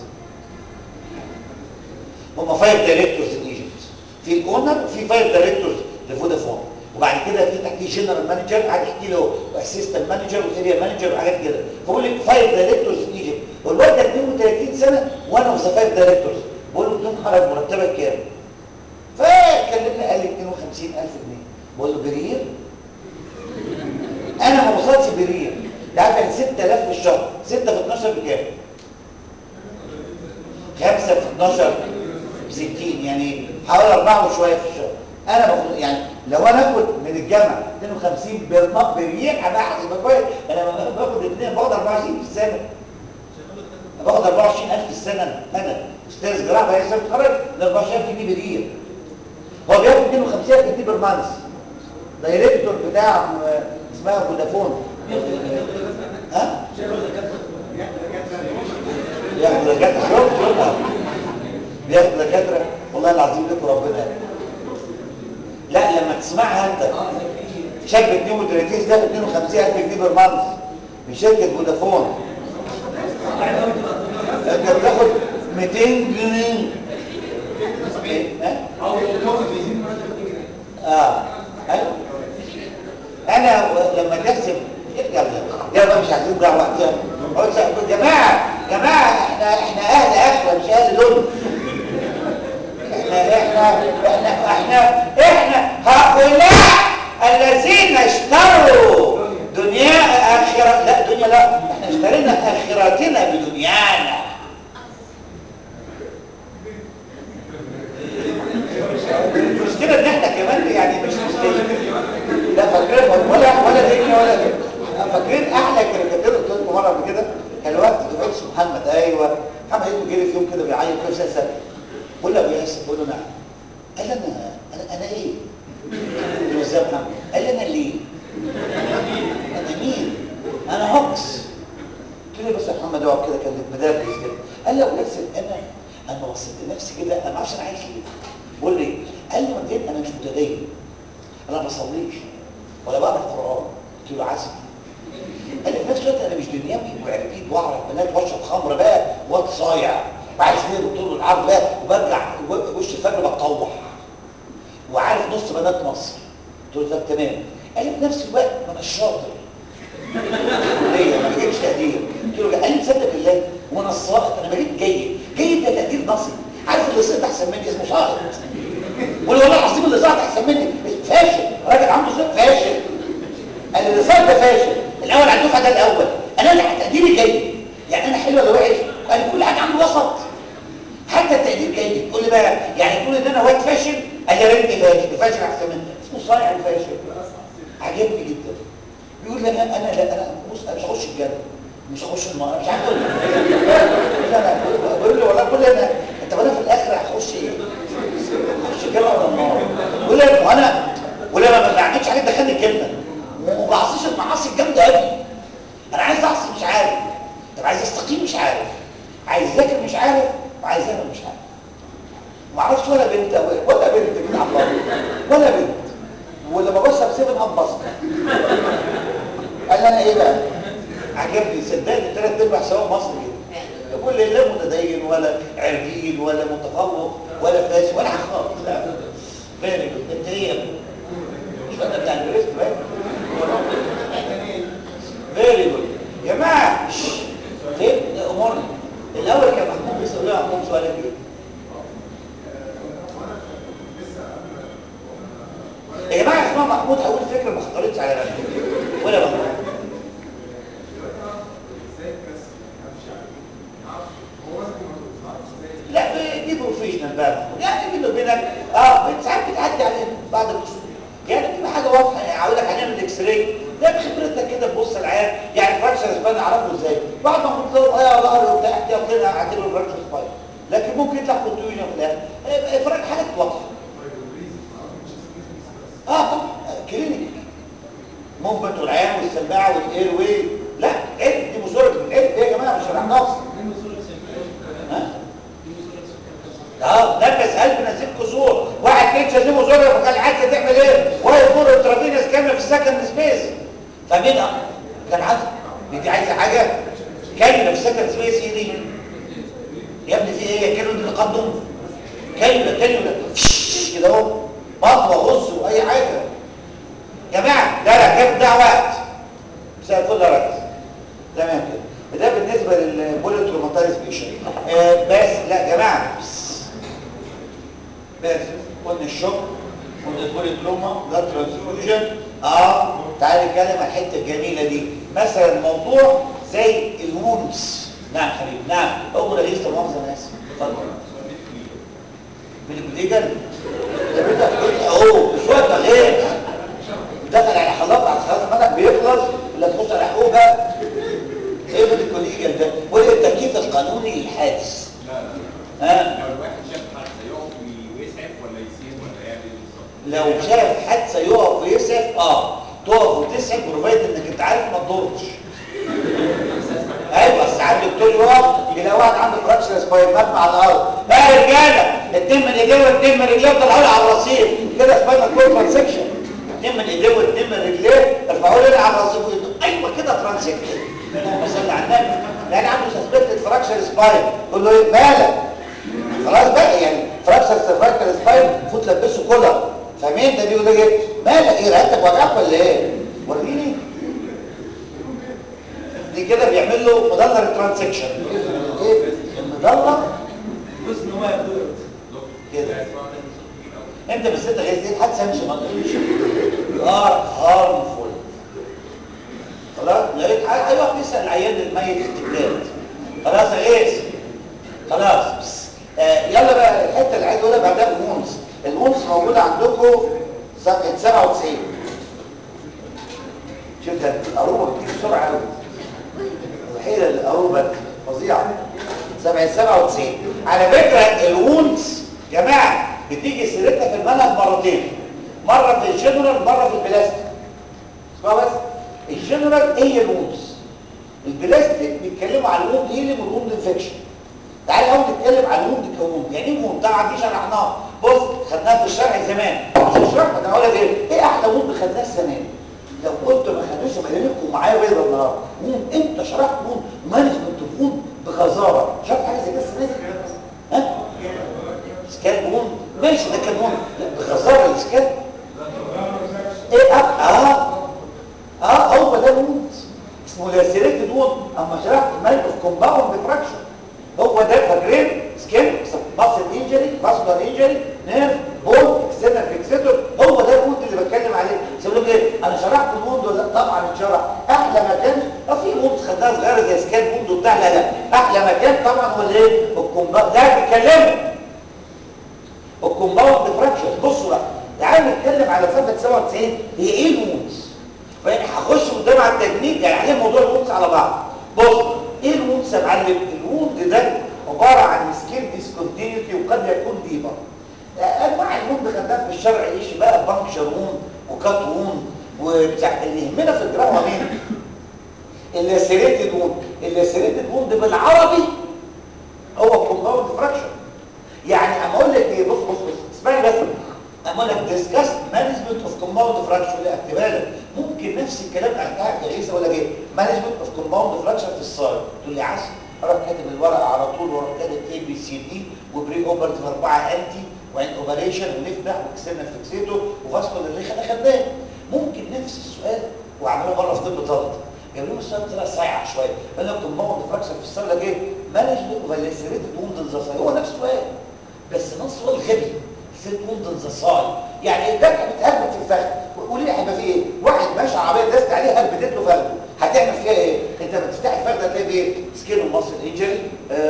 هم فايف دايركتورز ان ايجيبت في الاونر وفي فايف دايركتورز لفودافون وبعد كده في تحتيه جنرال مانجر قاعد يحكي له اسيستنت مانجر واريا مانجر وحاجات كده فبقول لك فايف دايركتورز ان ايجيبت والواد ده 32 سنه وانا اوف ذا فايف دايركتورز بقول له بدون حرج مرتبك كام؟ فكلمني قال لي 52000 جنيه بقول له برير انا ما وصلتش برير ده عارف يعني 6000 في الشهر 6 في 12 بكام؟ 5 في 12 ب 60 يعني حوالي 4 وشويه في الشهر انا باخد يعني لو انا اخد من الجامعه 52 برنق بريح انا احسب كويس انا باخد اثنين باخد 24 في السنه باخد 24000 في السنه انا انا استاذ جراحه بقى لسه متخرج ب 24000 جنيه بريح هو بياخد 52000 جنيه بالمانس دايركتور بتاع اسمها فودافون ها بياخد دكاتره شوف شوف بياخد دكاتره والله العظيم لكم ربنا لا لما تسمعها انت شاب 32 ده 52000 جنيه بالمانس من شركه فودافون انت بتاخد 200 جنيه ها؟ اه ايوه انا و- لما تحسب يلا يلا بقى مش عايزين نضيع وقتنا قلت يا جماعه جماعه احنا احنا اهل اخره مش اهل دنيا احنا احنا احنا احنا هؤلاء الذين اشتروا دنيا اخره لا دنيا لا احنا اشترينا اخرتنا بدنيانا المشكله ان احنا كمان يعني مش مشكله لا فاكرين ولا ولا دنيا ولا دنيا احنا فاكرين احلى كاريكاتير قلت لكم مره قبل كده كان وقت دفعه محمد ايوه محمد ابنه جه في يوم كده بيعيط كده سنه سنه بقول له ابو ياسر بقول له نعم قال لي انا انا انا ايه؟ قلت له ازاي يا محمد؟ قال لي انا ليه؟ انا مين؟ انا هوكس قلت له بس يا محمد اقعد كده كان مدرس كده قال لي يا ابو ياسر انا انا بصيت لنفسي كده انا ما اعرفش انا عايش ليه بقول لي قال لي مبدئيا انا مش متدين انا ما بصليش ولا بقرا القران قلت له عسل قال لي في نفس الوقت انا مش دنيوي وعربيد واعرف بنات واشرب خمر بقى واد صايع وعايز ليه دكتور العرض بقى وبرجع و- وش الفجر بتطوح وعارف نص بنات مصر قلت له طب تمام قال لي في نفس الوقت ما انا شاطر ليه ما بجيبش تقدير قلت له قال لي تصدق بالله وانا الساقط انا بجيب جيد جيد ده تقدير نصي عارف اللي سقط احسن مني اسمه ساقط قول والله العظيم اللي سقط احسن مني فاشل راجل عنده سقط فاشل قال لي اللي سقط ده فاشل الاول على الدفعه ده الاول انا اللي تقديري جيد يعني انا حلو ولا وحش قال لي كل حاجه عنده وسط حتى التقدير جيد قول لي بقى يعني تقول ان انا واد فاشل قال لي يا ريتني فاشل فاشل احسن مني اسمه صايع وفاشل عجبني جدا بيقول لي انا انا لا انا بص انا مش هخش الجنه مش هخش النار مش عارف اقول له انا بقول له والله بقول لي انا انت وانا في الاخر هخش ايه؟ هخش الجنه ولا النار؟ بقول لي وانا ولا ما بعملش حاجه تدخلني الجنه وما بعصيش المعاصي الجامده قوي انا عايز اعصي مش عارف طب عايز استقيم مش عارف عايز اذاكر مش عارف وعايز اعمل مش عارف ما اعرفش ولا بنت أو- ولا بنت كده على الله ولا بنت ولما بشرب سيفن انبسط قال لي انا ايه بقى عجبني صدقني ثلاث ارباع سواق مصر كده يقول لي لا متدين ولا عربين ولا متفوق ولا فاشل ولا حاجه خالص لا فيري جود انت ايه يا ابني؟ مش انا بتاع الريسك باين فيري جود يا جماعه شش. فين امورنا الاول كان محمود بيسال له محمود سؤالك ايه يا جماعه اسمها محمود هقول فكره ما خطرتش على بالي ولا محمود لا دي بروفيشنال بقى محمود. يعني بيني وبينك اه ساعات بتعدي علينا بعض القصور يعني بتبقى حاجه واضحه يعني اقول لك هنعمل اكس راي ده بخبرتك كده تبص العيان يعني فراكشر سبان اعرفه ازاي بعد ما كنت لو اه ظهري وبتاع احتياطيا اعتبره فراكشر سبان لكن ممكن يطلع كونتيوجن في الاخر آه، فراك حاجات واضحه اه طبعا كلينيك موفمنت والعيان والسماعه والاير واي لا ايه دي مصوره ايه دي يا جماعه مش شرحناها اصلا ها اه نفس قلب نزيف كسور واحد كيتش لازمه زر فكان عايزه تعمل ايه واقف فوق الترافينس كامله في السكند سبيس فاهمينها كان عايز دي عايزه حاجه كامله في السكند سبيس ايه دي يا ابني في ايه كيلو دي تقدم كيلو كيلو كده اهو مطوه غص واي حاجه يا جماعه ده لا كيف ده وقت مساء الفل يا ريس تمام كده ده بالنسبه للبوليت روماتايز بيشن آه بس لا يا جماعه بس بس قلنا الشوك قلنا البوليت روما بلاد ترانسفيوجن اه تعالى نتكلم عن الحته الجميله دي مثلا موضوع زي الوونز نعم حبيبي نعم اول رئيس المؤاخذه انا اسف اتفضل بالكوليجن ده بدا اهو مش وقت غير دخل على حلاط على خلاص الملك بيخلص ولا تخش على حقوق بقى ايه بالكوليجن ده وايه التكييف القانوني للحادث ها لو الواحد شاف حادثه يقف ويسعف ولا يسير ولا يعمل ايه بالظبط؟ لو شاف حادثه يقف ويسعف اه تقف وتسعف بروفايد انك انت عارف ما تضرش ايوه ساعات الدكتور يقف يلاقي واحد عنده فراكشر سباين مرمى على الارض بقى يا رجاله اتنين من ايديه واتنين من رجليه وطلعوا لي على الرصيف كده سباينال كورد ترانسكشن اتنين من ايديه واتنين من رجليه ارفعوا لي على الرصيف ويدوا ايوه كده ترانسكشن اللهم صل على النبي يعني عنده سسبكتد فراكشر سباين قول له ايه مالك خلاص بقى يعني فراكشر سيرفايكال سباين المفروض تلبسه كولر فاهمين ده بيقول لك ايه مالك ايه رقبتك وجعك ولا ايه وريني دي كده بيعمل له مدلر ترانزكشن ايه المدلر كده انت بس انت غير زي حد سامش ما تقولش يو ار هارمفول خلاص لقيت حاجه ايوه بيسال العيان الميت استبداد خلاص يا غيث خلاص بس. آه يلا بقى الحته اللي عايز اقولها بعدها المونس المونس موجوده عندكم صفحه 97 شوف ده القروبه بتيجي بسرعه قوي الوحيده اللي قروبه فظيعه صفحه 97 على فكره الوونس يا جماعه بتيجي سيرتها في المنهج مرتين مره في الجنرال مره في البلاستيك اسمع بس الجنرال هي الوونس البلاستيك بيتكلموا على الوند هيلينج والوند انفكشن تعال الاول نتكلم على الوند كوند يعني ايه وند طبعا دي شرحناها بص خدناها في الشرح زمان مش الشرح ده هقول لك ايه ايه احلى وند خدناه السنه دي لو قلت ما خدوش مدامكم معايا بيضه النهارده وند انت شرحت وند مانجمنت وند بغزاره شرحت حاجه زي كده السنه دي ها سكان وند ماشي ده كان وند لا بغزاره السكان ايه اه اه اه هو ده الوند اسمه لاسيريتد وود اما شرحت مال اوف كومباوند فراكشن هو ده فاكرين سكين ماسل انجري ماسلر انجري نيرف بول اكسترنال فيكسيتور هو ده الوود اللي بتكلم عليه سيقول لك ايه انا شرحت الوود ولا لا طبعا اتشرح احلى مكان لو في وود خدناها صغيره زي سكان وود وبتاع لا لا احلى مكان طبعا هو الايه الكومباوند ده بيتكلموا الكومباوند فراكشن بصوا بقى تعالوا نتكلم على صفحه 97 هي ايه الوودز فانا هخش قدام على التجميل يعني عليه موضوع الوندز على بعض بص ايه الوندز يا معلم الوند ده عباره عن سكين ديسكونتينيوتي وقد يكون ديبر انواع الوند خدناها في الشرع ايش بقى بانكشر ووند وكات ووند وبتاع اللي يهمنا في الجراحه مين اللاسيريتد ووند اللاسيريتد ووند بالعربي هو كومباوند فراكشر يعني اما اقول لك ايه بص بص بص اسمعني بس اما اقول لك ديسكاس مانجمنت اوف كومباوند فراكشر لا اكتبها لك ممكن نفس الكلام بتاعك يا غيث ولا ايه مانجمنت اوف كومباوند فراكشر في الصاير تقول لي عسل اروح كاتب الورقه على طول واروح كاتب اي بي سي دي وبري اوبرتيف اربعه انتي وعين اوبريشن ونفتح واكسترنال فيكسيتور وفاسكولار اللي خدنا خدناه ممكن نفس السؤال واعمله مره في طب طلط جاب لهم السؤال طلع صايع شويه قال لك كومباوند فراكشر في الصاير لك ايه مانجمنت اوف لاسيريتد ووند هو نفس السؤال بس نص سؤال غبي سيت ووند ساي يعني ده كان بتهبط في الفخذ قولي لي هيبقى فيه ايه واحد ماشي عربيه دست عليه هبدت له فخذه هتعمل فيها ايه انت بتفتح الفخذ هتلاقي فيه سكين وماسل انجري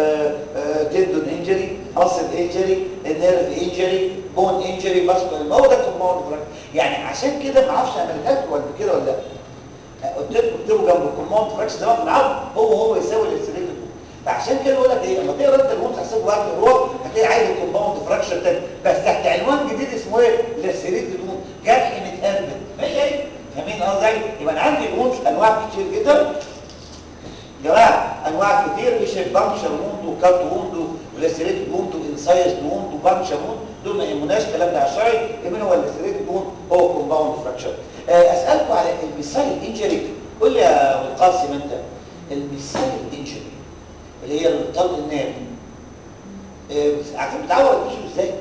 تندون انجري ماسل انجري نيرف انجري بون انجري فاسكولار ما هو ده كومباوند فراكشر يعني عشان كده ما اعرفش اعملها لكم ولا كده ولا لا قلت لكم اكتبوا جنب الكومباوند فراكشر ده في العظم هو هو يساوي الاستريتد فعشان كده بقول لك ايه لما تقرا انت الوند تحسبه وقت الروح هتلاقي عايز الكومباوند فراكشر تاني بس تحت عنوان جديد اسمه ايه لاسيريتد ووند جرح متقلب هي ايه فاهمين قصدي يبقى انا عندي الوند انواع كتير جدا يا جماعه انواع كتير مش بانكشر ووند وكات ووند ولاسيريتد ووند وانسايز ووند وبانكشر ووند دول ما يهمناش الكلام ده على الشرعي يهمنا هو اللاسيريتد ووند هو كومباوند فراكشر اسالكم على الميسايل انجري قول لي يا ابو القاسم انت الميسايل انجري اللي هي الطلق الناري إيه عارفين بتعور التيشو ازاي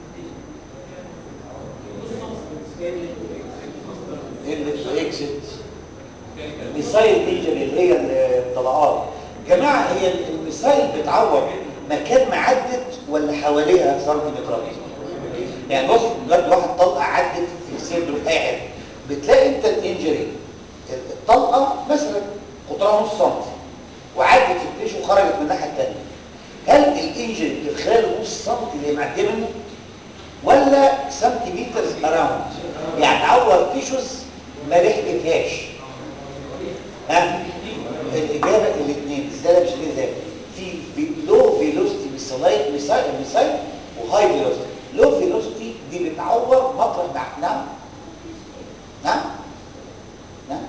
اللي اكسيت الميسايل انجري اللي هي الطلقات جماعه هي الميسايل بتعور مكان ما عدت ولا حواليها سنتيمترات يعني بص دلوقتي واحد طلقه عدت في صدره في اي حته بتلاقي انت الانجري الطلقه مثلا قطرها نص سنتي وعدت في التيشو وخرجت من الناحيه الثانيه هل الانجري اللي في خلال نص سنتي اللي معديه منه ولا سنتيمترز اراوند يعني تعور تيشوز ما لحقتهاش ها الاجابه الاثنين ازاي مش ازاي في لو فيلوسيتي بالصلايت ميسايل ميسايل وهاي فيلوسيتي لو فيلوسيتي دي بتعور مطرح مع نعم نعم نعم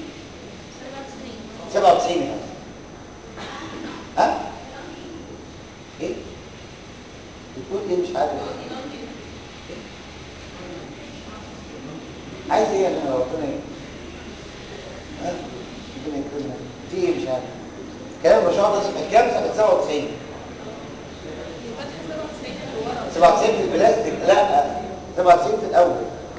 97 هنا ها ايه بتقول ايه مش عارف عايز ايه انا ربنا ايه ها ربنا يكرمنا في ايه مش عارف كلام مش عارف اسمع كام سنه 97 97 في البلاستيك لا 97 في الاول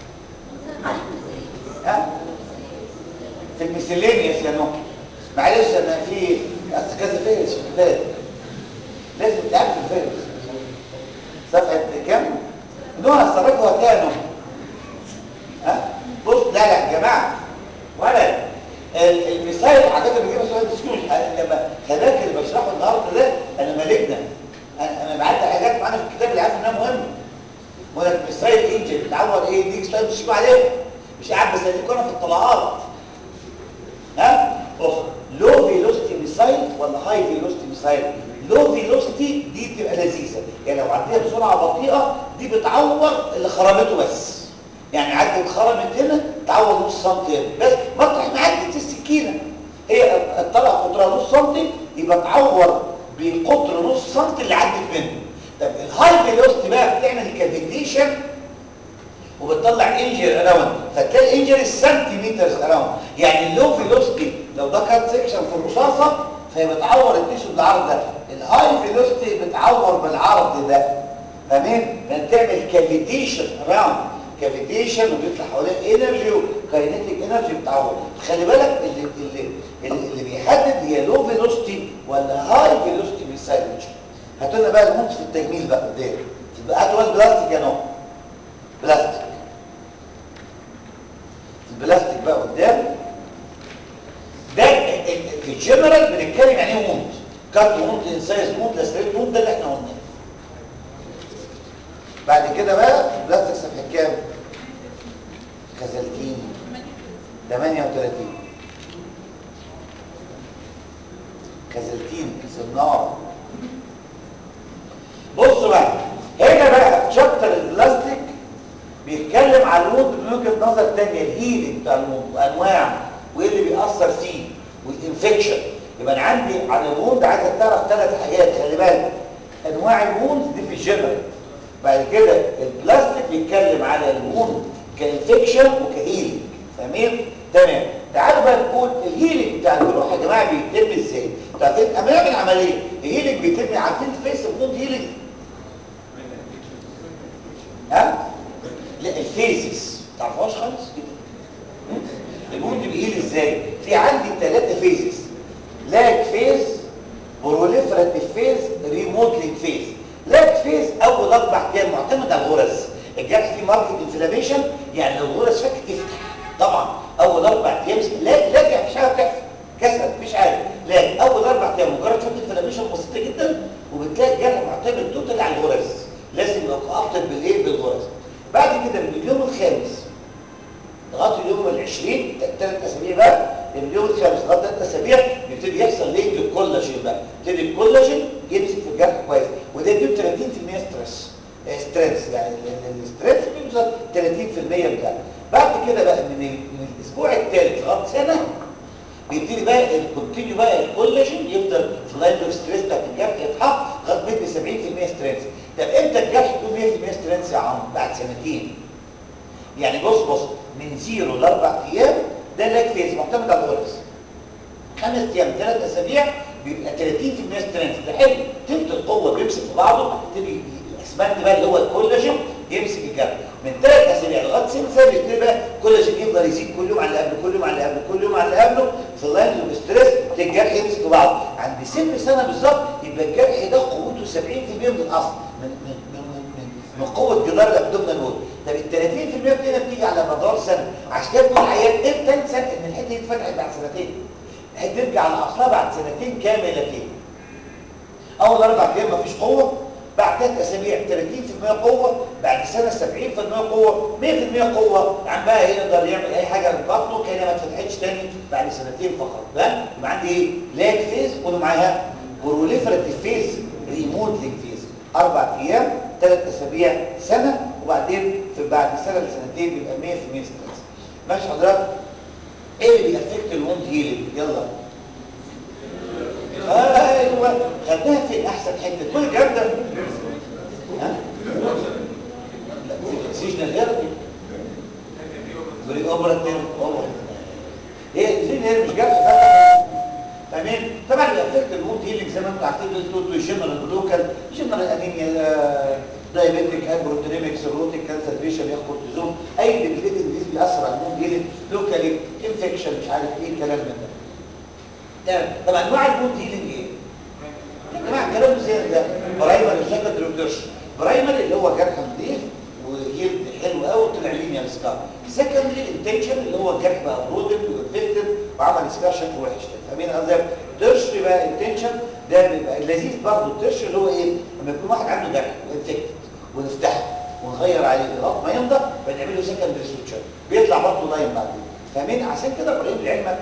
ها في الميسيلينيوس يا نوح معلش انا في أصل كذا فارس في الكتاب لازم تعرف الفارس صفحه كام نوع صرفها كانوا ها بص لا لا يا جماعه ولا ال- المثال على فكره بيجيب سؤال مسكوش لما خلاك اللي بشرحه النهارده ده انا مالكنا انا انا بعت حاجات معانا في الكتاب اللي عارف انها مهمه ولا المثال انجل بتعور ايه ديك ستايل مش عليه مش قاعد بسليك انا في الطلعات ها بص لو فيلوستي ميسايل ولا هاي فيلوستي ميسايل لو فيلوستي دي بتبقى لذيذه يعني لو عديها بسرعه بطيئه دي بتعور اللي خرمته بس يعني عدت خرمت هنا تعور نص سنتي هنا بس مطرح ما عدت السكينه هي الطلقه قطرها نص سنتي يبقى تعور بقطر نص سنتي اللي عدت منه طب الهاي فيلوستي بقى بتعمل كافيتيشن وبتطلع انجر اراوند فتلاقي الانجر سنتيمترز اراوند يعني اللو فيلوستي لو ده كان سيكشن في الرصاصه فهي بتعور التيشو بالعرض ده الهاي فيلوستي بتعور بالعرض ده فاهمين بتعمل كافيتيشن اراوند كافيتيشن وبيطلع حواليه انرجي وكاينيتيك انرجي بتعور خلي بالك اللي اللي اللي, اللي بيحدد هي لو فيلوستي ولا هاي فيلوستي ميسايل هاتوا لنا بقى المنتج في التجميل بقى قدام يبقى هاتوا بقى البلاستيك يا نوع بلاستيك البلاستيك بقى قدام ده في الجنرال بنتكلم يعني ايه وونت كات وونت انسايز وونت لاسريت وونت ده اللي احنا قلناه بعد كده بقى البلاستيك صفحه كام كازالتين 38 كازالتين صناعه بصوا بقى هنا بقى شابتر البلاستيك بيتكلم على الوند من وجهه نظر ثانيه الهيلينج بتاع الوند وانواع وايه اللي بيأثر فيه والانفكشن يبقى انا عندي على الوند عايزك تعرف ثلاث حاجات خلي بالك انواع الوند دي في الجنرال بعد كده البلاستيك بيتكلم على الوند كانفكشن وكهيلينج فاهمين تمام تعالوا بقى نقول الهيلينج بتاع الجروح يا جماعه بيتم ازاي عارفين اما نعمل عمليه الهيلينج بيتم عارفين الفيس الوند هيلينج ها لا الفيزز تعرفوهاش خالص كده الوند بيقيل ازاي في عندي ثلاثه فيزز لاك فيز بروليفراتيف فيز ريموتلينج فيز لاك فيز اول اربع ايام معتمد على الغرز الجرح فيه ماركت انفلاميشن يعني لو الغرز فكت تفتح طبعا اول اربع ايام لاك لاك يعني مش حاجه بتحصل كسر مفيش حاجه لاك اول اربع ايام مجرد شويه انفلاميشن بسيطه جدا وبتلاقي الجرح معتمد توتال على الغرز لازم يبقى افضل بالايه بالغرز بعد كده من اليوم الخامس لغايه اليوم العشرين ثلاث اسابيع بقى من اليوم الخامس لغايه ثلاث اسابيع بيبتدي يحصل لينك الكولاجين بقى يبتدي الكولاجين يمسك في الجرح كويس وده بيجيب 30% ستريس ستريس يعني الستريس بيوصل 30% بتاع بعد كده بقى من من الاسبوع الثالث لغايه سنه بيبتدي بقى الكونتينيو بقى الكولاجين يفضل في لاين اوف ستريس بتاعت الجرح يتحط لغايه بيدي 70% ستريس طب امتى الجرح يكون 100% ستريس يا عمرو بعد سنتين يعني بص بص من زيرو لاربع ايام ده لاك فيز معتمد على الغرز خمس ايام ثلاث اسابيع بيبقى 30% سترينث ده حلو تلت القوه بيمسك في بعضه تبقى الاسمنت بقى اللي هو الكولاجين يمسك الجرح من ثلاث اسابيع لغايه ست اسابيع بيبتدي بقى الكولاجين يفضل يزيد كل يوم على اللي قبله كل يوم على اللي قبله كل يوم على اللي قبله في اللاين اوف ستريس الجرح يمسك في بعضه عند سن سنه بالظبط يبقى الجرح ده قوته 70% من الاصل من من من من, من قوه جدار الابدومينال وول طب ال 30% بتاعنا بتيجي على مدار سنه عشان كده بنقول عيان امتى تنسى ان الحته دي اتفتحت بعد سنتين هترجع لاصلها بعد سنتين كاملتين اول اربع ايام مفيش قوه بعد ثلاث اسابيع 30% قوه بعد سنه 70% قوه 100% قوه عم بقى يقدر يعمل اي حاجه ببطنه كده ما اتفتحتش تاني بعد سنتين فقط ده يبقى عندي ايه لاك فيز قولوا معايا بروليفراتيف فيز ريموتلينج فيز اربع ايام ثلاث اسابيع سنه وبعدين في بعد سنه لسنتين بيبقى 100% ستريس ماشي حضرتك ايه اللي بيأفكت الوند هيلينج يلا ايوه خدناها فين احسن حته كل الكلام ده ها لا سيجنال هيربي بري اوبراتيف اوبر هي زين هي مش جرح فتح تمام طبعا بيأفكت الوند هيلينج زي ما انتم عارفين دول جنرال بلوكال جنرال انيميا دايبيتك هايبروتونيميك سيروتيك كانسر فيشن ياخد كورتيزون اي ديبليتد ديز بيأثر على النوم هيلينج لوكالي انفكشن مش عارف ايه الكلام من ده تمام طب انواع المود هيلينج ايه؟ يا جماعه الكلام زي ده برايمري وسكندري وترشري برايمري اللي هو جرح نظيف وهيلد حلو قوي وطلع لينيا سكار سكندري انتنشن اللي هو الجرح بقى برودد وانفكتد وعمل سكار شكله وحش فاهمين قصدي ترشري بقى انتنشن ده بيبقى اللذيذ برضه الترشري اللي هو ايه لما يكون واحد عنده جرح وانفكتد ونفتحه ونغير عليه لغايه ما ينضف بنعمل له سكندري سوتشر بيطلع برضه لاين بعدين فاهمين عشان كده ابراهيم لعلمك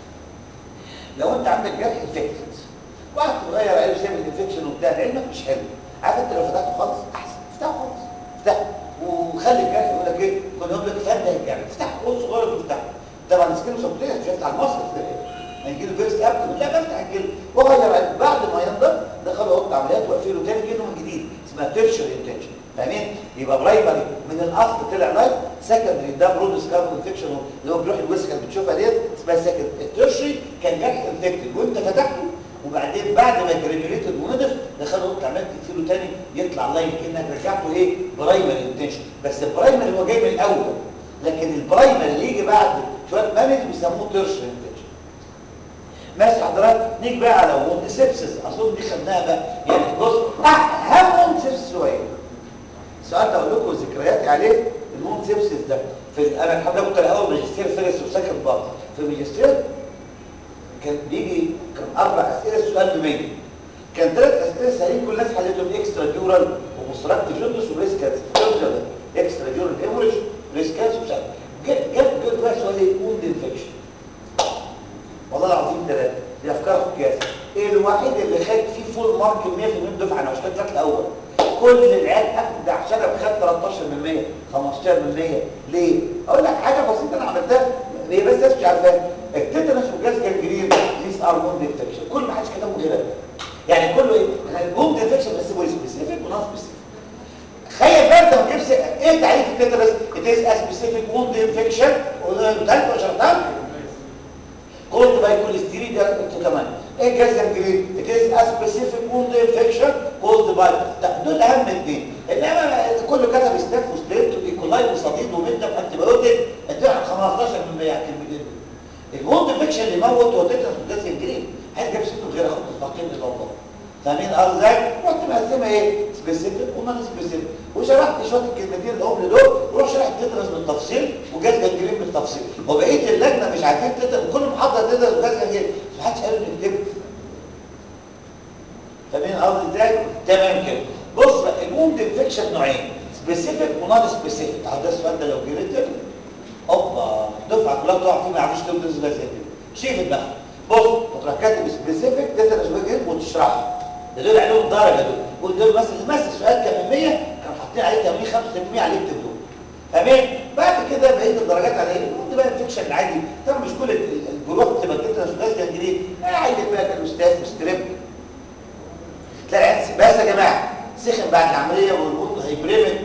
لو انت عندك جرح انفكتد وقعدت تغير عليه وسيب الانفكشن وبتاع لعلمك مش حلو عارف انت لو فتحته خالص احسن افتحه خالص افتحه وخلي الجرح يقول لك ايه كنا نقول لك فده الجرح افتحه قول صغير وافتحه طبعا السكين سبتيريس مش هيفتح المصل هيجي له فيرست اب لا بفتح الجلد واغير عليه بعد ما ينضف دخله اوضه عمليات واقفله تاني كده من جديد اسمها تيرشري انتنشن فاهمين يبقى برايمري من الاصل طلع لايف سكندري ده برود سكارب انفكشن اللي هو بيروح الوسخه اللي بتشوفها ديت اسمها سكندري التيرشري كان جرح انفكتد وانت فتحته وبعدين بعد ما جرانيوليتد ونضف دخلوا اوضه عمليات تقفله تاني يطلع لاين كانك رجعته ايه برايمري انتنشن بس البرايمري هو جاي من الاول لكن البرايمري اللي يجي بعد شويه مانج بيسموه تيرشري انفكشن ماشي حضرتك نيجي بقى على ووند سيبسس اظن دي خدناها بقى يعني بص اهم ووند سيبسس هو ايه سؤال اقول لكم ذكرياتي عليه الووند سيبسس ده في انا الحمد لله كنت الاول ماجستير فيرس وسكند بارت في الماجستير كان بيجي كان اربع اسئله السؤال ب 100 كان ثلاث اسئله سهلين كل الناس حلتهم اكسترا ديورال ومستراكت جوندس وريسك كانسر اكسترا ديورال هيموريج ريسك كانسر مش عارف جت جت بقى سؤال ايه ووند انفكشن والله العظيم ثلاثة دي أفكار أخوك ياسر إيه الوحيد اللي خد فيه فول مارك 100% من الدفعة أنا مش خدت الأول كل العيال أخد عشان خد 13 من 100 15 من 100 ليه؟ أقول لك حاجة بسيطة أنا عملتها هي بس ناس مش عارفاها التيتانس والجاز جانجرين ليس ار ووند انفكشن كل ما حدش كلامه غير يعني كله ايه؟ ووند انفكشن بس هو سبيسيفيك ونون سبيسيفيك تخيل بقى انت ما تجيبش ايه تعريف التيتانس؟ it is a specific wound infection وده شرطان caused by cholesteria انت كمان ايه جاز جرين it is a specific wound infection caused by دول اهم اثنين انما كله كتب ستاف وستيت وايكولاي وصديد وميدم انتيبيوتيك اديها 15% على الكلمتين الووند انفكشن اللي موت هو تيتانس وجاز جرين حد جاب سنه غير اخد مستقيم الى الله فاهمين قصدي ازاي؟ رحت مقسمها ايه؟ سبيسيفيك ونون سبيسيفيك وشرحت شويه الكلمتين اللي هم دول وروح شرحت تدرس بالتفصيل وجاز جنجرين بالتفصيل وبقيه اللجنه مش عارفين تدرس وكل محاضره تدرس وجاز جنجرين مش حدش قال نكتب فاهمين قصدي ازاي؟ تمام كده بص بقى الوند انفكشن نوعين سبيسيفيك ونون سبيسيفيك اهو ده السؤال ده لو جريت اوبا الدفعه كلها تقع فيه ما يعرفوش تدرس ولا زي كده شيء في دماغك بص تروح كاتب سبيسيفيك تدرس وجاز وتشرحه ده دول عليهم درجه دول ودول مثلا مثلا السؤال كان من 100 كانوا حاطين عليه 80 85 عليه يكتب دول تمام بعد كده بقيه الدرجات على ايه المفروض بقى انفكشن عادي طبعا مش كل الجروح بتبقى كده ناس جنجرين عادي بقى كان استاذ وستريب تلاقي بس يا جماعه سخن بعد العمليه والبطن هيبرمك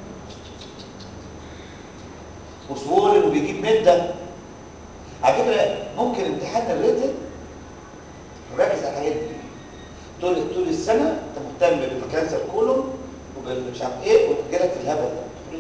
وسوولن وبيجيب مده على فكره ممكن امتحان الريتن ركز على الحاجات دي طول طول السنه انت مهتم بالكانسر كولون وبالمش عارف ايه وتجيلك في الهبل ده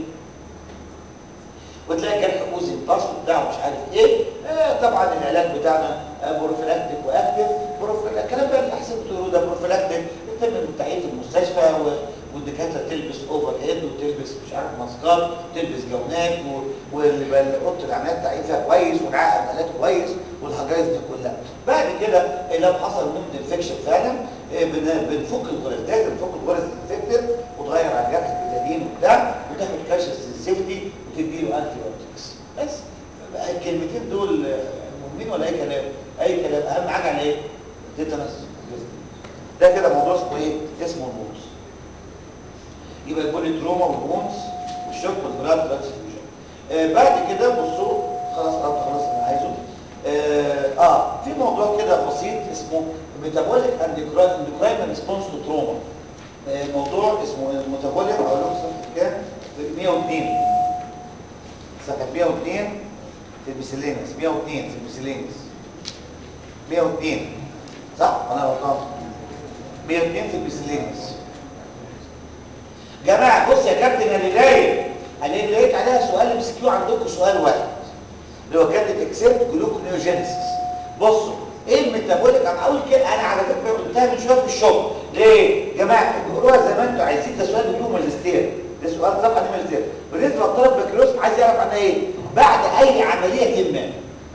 وتلاقي جرح اوزي الباص وبتاع مش عارف ايه آه طبعا العلاج بتاعنا آه بروفيلاكتيك واكتف بروفيلاكتيك الكلام بقى اللي احسن تقولوا ده بروفيلاكتيك يتم من تحيه المستشفى و... والدكاتره تلبس اوفر هيد وتلبس مش عارف ماسكات وتلبس جونات واوضه العمليات تعيفها كويس ونعقد الات كويس والحاجات دي كلها بعد كده لو حصل موند انفكشن فعلا بنفك الغرز لازم نفك الغرز الانفكتد وتغير على الجرح البتادين وبتاع وتاخد كاشف سيفتي وتدي له انتي بايوتكس بس الكلمتين دول مهمين ولا اي كلام اي كلام اهم حاجه على ايه تيتانس ده كده موضوع اسمه ايه اسمه البونز يبقى البولي تروما والبونز والشوك والبلاد ترانسفيوجن آه بعد كده بصوا خلاص قربت خلاص انا عايزه آه, اه في موضوع كده بسيط اسمه ميتابوليك اند اندوكراين ريسبونس تو تروما آه موضوع اسمه الميتابوليك اقول لكم صفحه كام 102 صفحه 102 في البسيلينس 102 في البسيلينس 102 صح انا غلطان 102 في البسيلينس جماعه بص يا كابتن انا جاي انا لقيت عليها سؤال ام كيو عندكم سؤال واحد اللي هو كانت اكسبت جلوكونيوجينيسيس بصوا ايه الميتابوليك انا اقول كده انا على فكره قلتها من شويه في الشغل ليه يا جماعه بيقولوها زي ما انتوا عايزين ده سؤال بيجيبوا ماجستير ده سؤال صفحه دي ماجستير بالنسبه للطالب بكالوريوس عايز يعرف عنها ايه بعد اي عمليه ما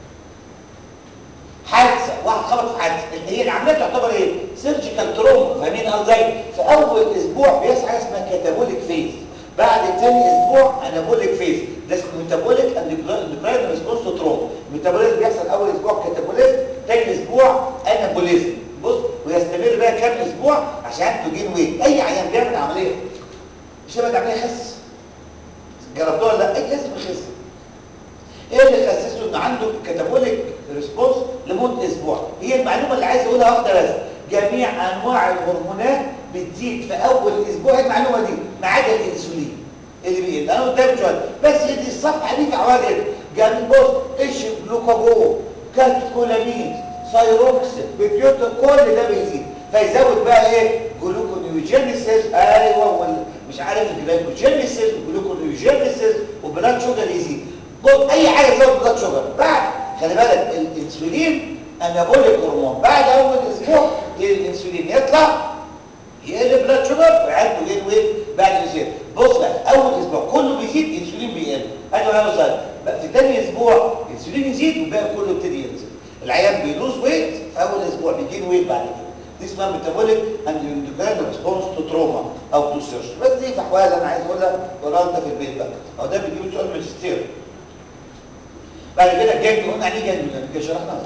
حادثه واحد خبط في حادثه هي العمليه تعتبر ايه سيرجيكال تروما فاهمين ازاي في اول اسبوع بيحصل حاجه اسمها كاتابوليك فيز بعد ثاني اسبوع انابوليك فيز ده اسمه ميتابوليك اندوكراين ريسبونس تو تروما الميتابوليزم بيحصل اول اسبوع كاتابوليزم ثاني اسبوع انابوليزم بص ويستمر بقى كام اسبوع عشان تجين ويت اي عيان بيعمل عمليه مش هيعمل عمليه يخس جربتوها ولا لا اي لازم يخس ايه اللي خسسه ان عنده كاتابوليك ريسبونس لمده اسبوع هي المعلومه اللي عايز اقولها واحده بس جميع انواع الهرمونات بتزيد في اول اسبوع المعلومه دي ما عدا الانسولين اللي بيقل انا قدام شويه بس هي دي الصفحه دي في عوادل جميل بص ايش جلوكاجون كالتكولامين سايروكسين بيبيوتا كل ده بيزيد فيزود بقى ايه جلوكونيوجينيسيس ايوه وال- مش عارف الجلايكوجينيسيس وجلوكونيوجينيسيس وبلاد شوجر يزيد بص اي حاجه تزود بلاد شوجر بعد خلي بالك الانسولين انابوليك هرمون بعد اول اسبوع الانسولين يطلع يقلب بلاد شوجر ويعد وين وين بعد الانسولين بص بقى اول اسبوع كله بيزيد الانسولين بيقل ادي ولا وصل بقى في ثاني اسبوع الانسولين يزيد والباقي كله يبتدي ينزل العيان بيلوز ويت في اول اسبوع بيجين ويت بعد كده دي اسمها ميتابوليك اند اندوكراين ريسبونس تو تروما او تو سيرش بس دي في احوال انا عايز اقولها ولا انت في البيت بقى هو ده بيجيب سؤال ماجستير بعد كده الجنب قلنا عليه جنب ده شرحنا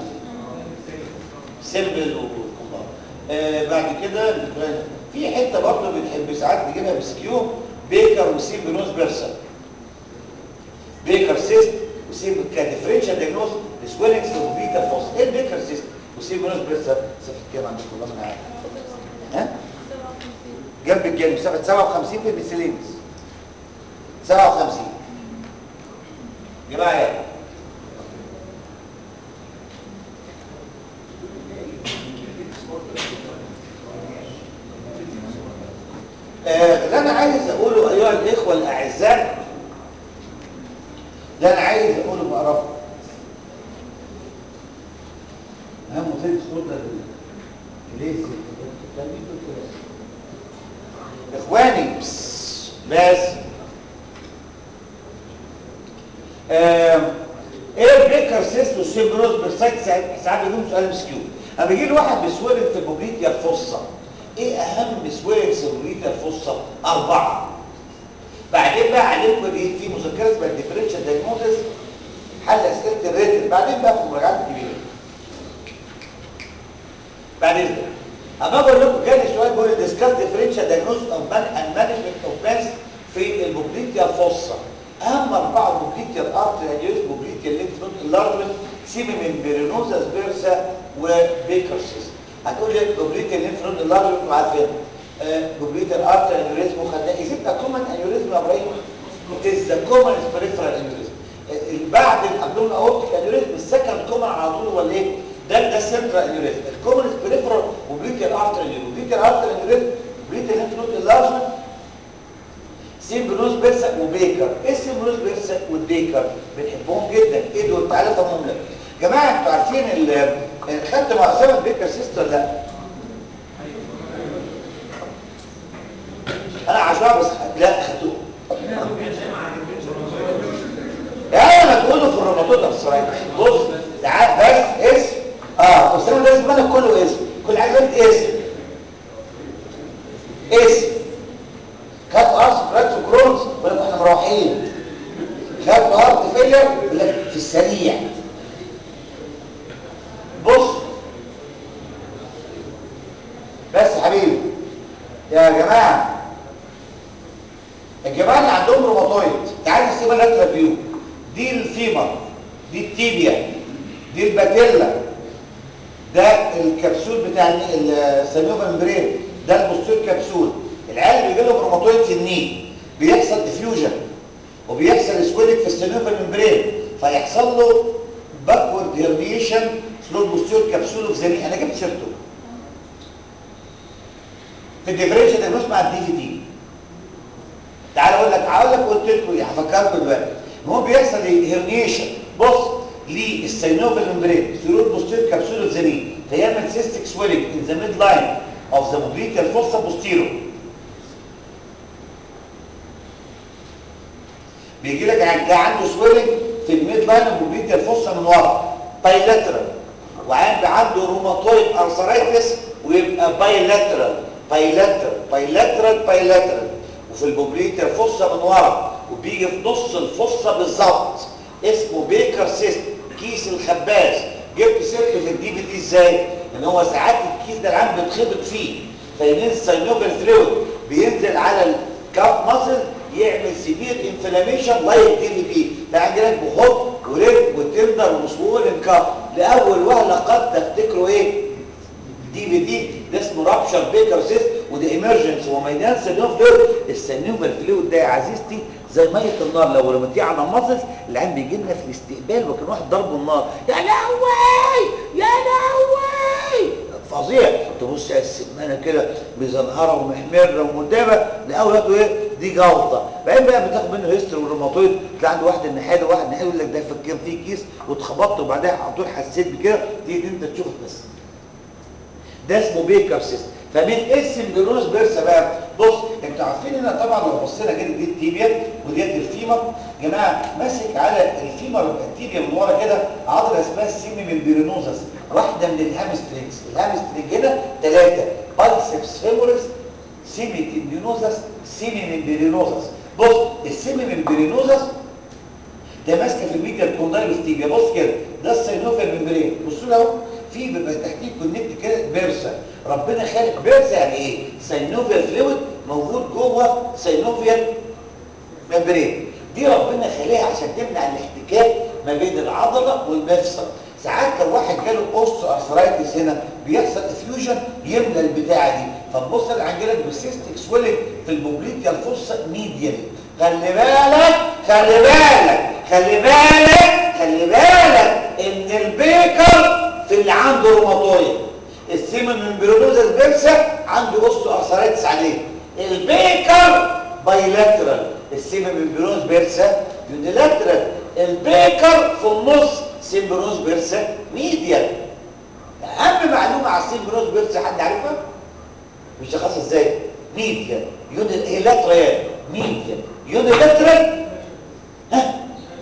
سيربل وكمبار آه بعد كده الدكتوراه. في حته برضه بتحب ساعات نجيبها بسكيو بيكر وسيب بنوز بيرسا بيكر سيست وسيب كديفرنشال دياجنوز سويلنجز وفيتا فوس ايه البيكر سيست وسيب بنوز بيرسا صفحه كام عندكم والله ما عارف ها جنب الجنب صفحه 57 في الميسيلينز 57 جماعه يلا آه، اللي انا عايز اقوله ايها الاخوه الاعزاء اللي انا عايز اقوله بقرفه اهم مفيد صوت ده ليه اخواني بس بس آه، ايه البيكر سيست والسيبروز بالسايت ساعات ساعات بيجيهم سؤال مسكيو اما يجي له واحد بسويرنج في البوبليتيا الفصه ايه اهم سويرنج في البوبليتيا الفصه اربعه بعدين بقى عليكم دي في مذكره اسمها الديفرنشال دايجنوستس حل اسئله الريتم بعدين بقى في المراجعات الكبيره بعدين كده اما اقول لكم كان سؤال بيقول ديسكاس ديفرنشال دايجنوستس اوف مان اند مانجمنت اوف بانس في البوبليتيا الفصه اهم اربعه بوبليتيا الارتري انيوز بوبليتيا الليمف نود اللارجمنت سيمي من بيرينوزا سبيرسا وبيكرسيس هتقول لي بوبليتيا الليمف نود اللارجمنت وعارفين بوبليتيا الارتري انيوريزم وخدناه از ات كومن انيوريزم يا ابراهيم it is the common peripheral aneurysm بعد الابدومين اورتيك انيوريزم السكند كومن على طول هو الايه ده ده السنترال انيوريزم الكومن بريفرال وبليتيا الارتري انيوريزم بليتيا الارتري انيوريزم بليتيا الليمف نود اللارجمنت سيمبلوز بيرسا وبيكر ايه سيمبلوز بيرسا والبيكر بنحبهم جدا ايه دول تعالى افهمهم لك جماعه انتوا عارفين ال خدت مقسمه البيكر سيستر لا انا عشوائي بس لا خدوه يا ما تقولوا في الروماتويد ارثرايتس بص تعال بس اسم اه استنى لازم بالك كله اسم كل حاجه اسم اسم خدت ارث براتس وكرونز ولا احنا مروحين خدت ارث فيلر ولا في السريع بص بس يا حبيبي يا جماعه الجماعه اللي عندهم روماتويد تعال نسيبها لاترال فيو دي الفيمر دي التيبيا دي الباتيلا ده الكبسول بتاع السميوم ممبرين ده البوستير كبسول العيال اللي بيجي لهم روماتويد في الني بيحصل افيوجن وبيحصل سويلك في السميوم ممبرين فيحصل له باكورد هيرنيشن سلو البوستير كبسول في زني انا جبت سيرته في الديفرنشال دايجنوز مع الدي في دي تعال اقول لك هقول لك قلت لكم ايه هفكركم دلوقتي هو بيحصل ايه هيرنيشن بص للسينوفال ممبرين ثرو بوستير كابسول اوف زمين فيعمل سيستيك سويلنج ان ذا ميد لاين اوف ذا موبيليتال فوسا بوستيرو بيجي لك عند عنده سويلنج في الميد لاين اوف موبيليتال فوسا من ورا بايلاترال وعند عنده روماتويد ارثرايتس ويبقى بايلاترال بايلاترال بايلاترال بايلاترال وفي البوبليتر فصة من ورا وبيجي في نص الفصة بالظبط اسمه بيكر سيست كيس الخباز جبت سيرته في الدي في دي ازاي ان هو ساعات الكيس ده العام بيتخبط فيه فينزل ساينوفيل فلويد بينزل على الكاف ماسل يعمل سيفير انفلاميشن لايك دي في دي فعندك بخط وريد وتندر وصول الكاف لاول وهله قد تفتكروا ايه دي في دي ده اسمه رابشر بيكر سيست وده ايمرجنسي وما ينسى سنوف فلويد السنوفال فلويد ده يا عزيزتي زي ميه النار لو رميتيه على المصص العين بيجي لنا في الاستقبال وكان واحد ضربه النار يا لهوي يا لهوي فظيع تبص على السمانه كده مزنقره ومحمره ومدابه لاول وقت ايه دي جلطه بعدين بقى بتاخد منه هيستوري والروماتويد تلاقي عنده واحد النحاده وواحد النحاده يقول لك ده فكر فيه كيس واتخبطت وبعدها على طول حسيت بكده تيجي انت تشوفه بس ده اسمه بيكر سيستم فمن اسم جلوس بيرسا بقى بص انتوا عارفين هنا طبعا لو بصينا كده دي التيبيا وديت الفيمر جماعه ماسك على الفيمر التيبيا من ورا كده عضله اسمها السيمي من بيرينوزس واحده من الهامسترينجز الهامسترينج هنا ثلاثه بايسبس فيمورس سيمي تندينوزس سيمي من بيرينوزس بص السيمي من بيرينوزس ده ماسكه في الميديا كوندايلوس تيبيا بص كده ده السينوفيال ممبرين بصوا له اهو في بيبقى تحتيه كونكت كده بيرسا ربنا خالق بيرسا يعني ايه سينوفيال فلويد موجود جوه سينوفيال ممبرين دي ربنا خلقها عشان تمنع الاحتكاك ما بين العضله والمفصل ساعات لو واحد جاله اوستو ارثرايتس هنا بيحصل افيوجن يملى البتاعه دي فتبص العجلك بالسيستيك سويلنج في البوبليتيا الفصه ميديال خلي بالك خلي بالك خلي بالك خلي بالك ان البيكر في اللي عنده روماتويد السيمن من بيرونوزا البرسا عنده اوستو ارثرايتس عليه البيكر بايلاترال السيمن من بيرونوز بيرسا يونيلاترال البيكر في النص سيمبروز بيرسا ميديال اهم معلومه على السيمبروز بيرسا حد عارفها مش شخص ازاي ميديال يونيلاترال ميديال يونيلاترال ها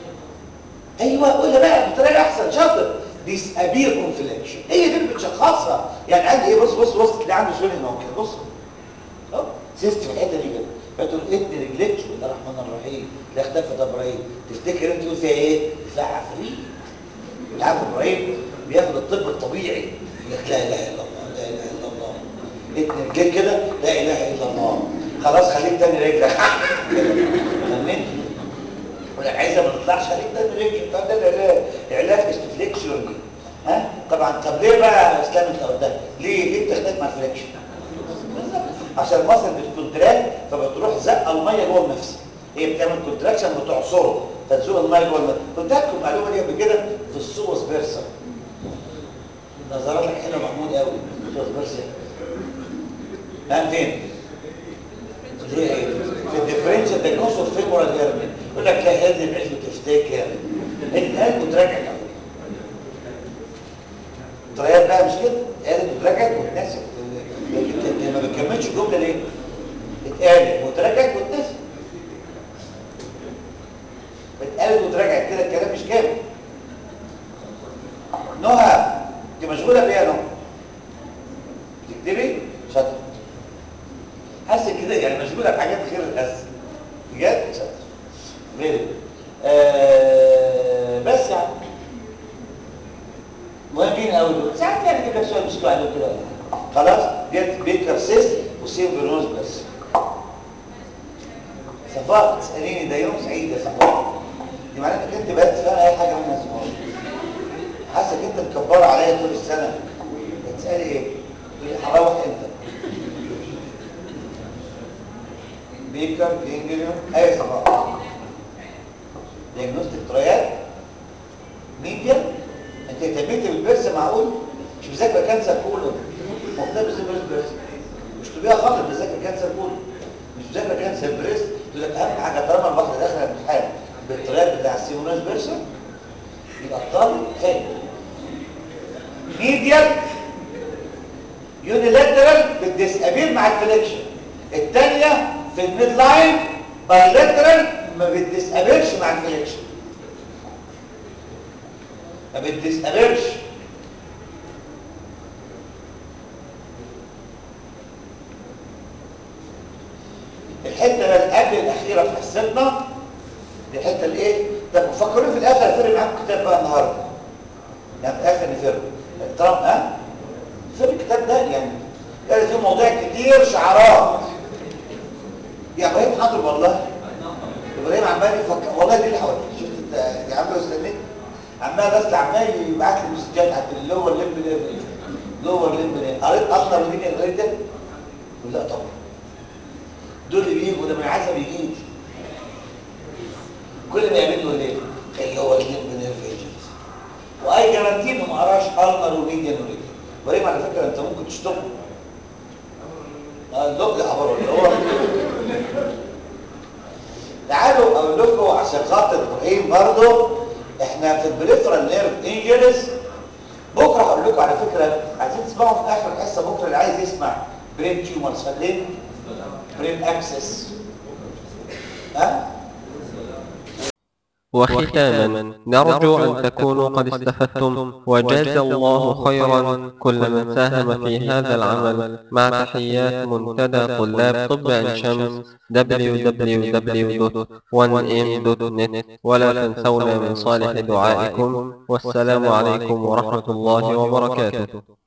ايوه قولها بقى بطريقه احسن شاطر دي ابير كونفليكشن هي دي اللي بتشخصها يعني عندي ايه بص بص بص تلاقي عنده سويلنج اهو كده بص اهو سيستم الحته دي كده فتقول ادني رجليك بسم الله الرحمن الرحيم لا اختفت ابراهيم تفتكر انت تقول فيها ايه؟ فيها عفريت عارف ابراهيم بياخد الطب الطبيعي يقول لك لا اله الا الله لا اله الا الله ادني رجليك كده لا اله الا الله خلاص خليك تاني رجلك فهمت؟ يقول لك عايزه ما تطلعش خليك تاني رجلك طب ده العلاج علاج استفليكشن ها طبعا طب ليه بقى اسلام انت ده ليه ليه بتختلف مع الفليكشن عشان المصل بتكونتراكت فبتروح زقه الميه جوه النفس هي بتعمل كونتراكشن بتعصره فتزوق الميه جوه النفس قلت لكم المعلومه دي قبل كده في السوس بيرسا نظرت لك حلو محمود قوي السوس بيرسا ها فين ليه ايه في الديفرنشال دايجنوستيك فيمورال هيرمين يقول لك لا هذه مش بتفتكر القلب بتراجع الطريات بقى مش كده القلب بتراجع وتناسب ما بتكملش الجمله ليه اتقالت وتراجعت واتنسب اتقالت وتراجعت كده الكلام مش كامل نهى انت مشغوله بايه يا نهى تكتبي شاطر حاسس كده يعني مشغوله بحاجات غير الاسم بجد شاطر غير آه بس يعني مهمين قوي دول ساعات يعني كده شويه بيسكوا عليهم كده خلاص جت بيكر سيست وسيم برونوز بس صفاء تساليني ده يوم سعيد يا صفاء دي معناتها انت بقيت فاهم اي حاجه منها صفاء حاسك انت مكبره عليا طول السنه بتسالي ايه هروح امتى بيكر جينجريون اي صفاء ديagnostic ترايات ميديا انت اهتميت بالبرس معقول مش مذاكره كانسر كولون مهتم بالبرس برس مش طبيعي خالص مذاكره كانسر كولون مش مذاكره كانسر بريست يقول لك اهم حاجه طالما الواحده داخله الامتحان بالطريقه بتاع السيمونايز بيرسون يبقى الطالب فاهم ميديال يونيلاترال بالديسابير مع الفليكشن الثانيه في الميد لاين بايلاترال ما بتديسابيرش مع الفليكشن ما بتديسابيرش الحته بقى اللي قبل الاخيره في حصتنا دي الحته الايه طب فكروني في الاخر افرق معاكم كتاب بقى النهارده يعني في الاخر نفرق طالما ها فرق الكتاب ده يعني يعني في مواضيع كتير شعارات يا ابراهيم حاضر والله ابراهيم عمال يفكر والله دي اللي حواليك شفت انت يا عم لو استنيت عمال بس عمال يبعت لي مسجات على اللور ليمب ليفل لور ليمب ليفل قريت اصلا وديني الغير ده قلت لا طبعا دول اللي بيجوا ده من عايز ما بيجيش كل ما يعمل له ايه اللي هو الليمب نيرف ايجنت واي جارانتي انه ما قراش النر وميديان وريديان ابراهيم على فكره انت ممكن تشتغل اه لا لا خبر ولا هو تعالوا اقول لكم عشان خاطر ابراهيم برضه احنا في البريفرال نيرف انجريز بكره هقول لكم على فكره عايزين تسمعوا في اخر الحصه بكره اللي عايز يسمع برين تيومرز فاكرين برين اكسس ها وختاما نرجو أن تكونوا قد استفدتم وجاز الله خيرا كل من ساهم في هذا العمل مع تحيات منتدى طلاب طب عين شمس www.1m.net ولا تنسونا من صالح دعائكم والسلام عليكم ورحمة الله وبركاته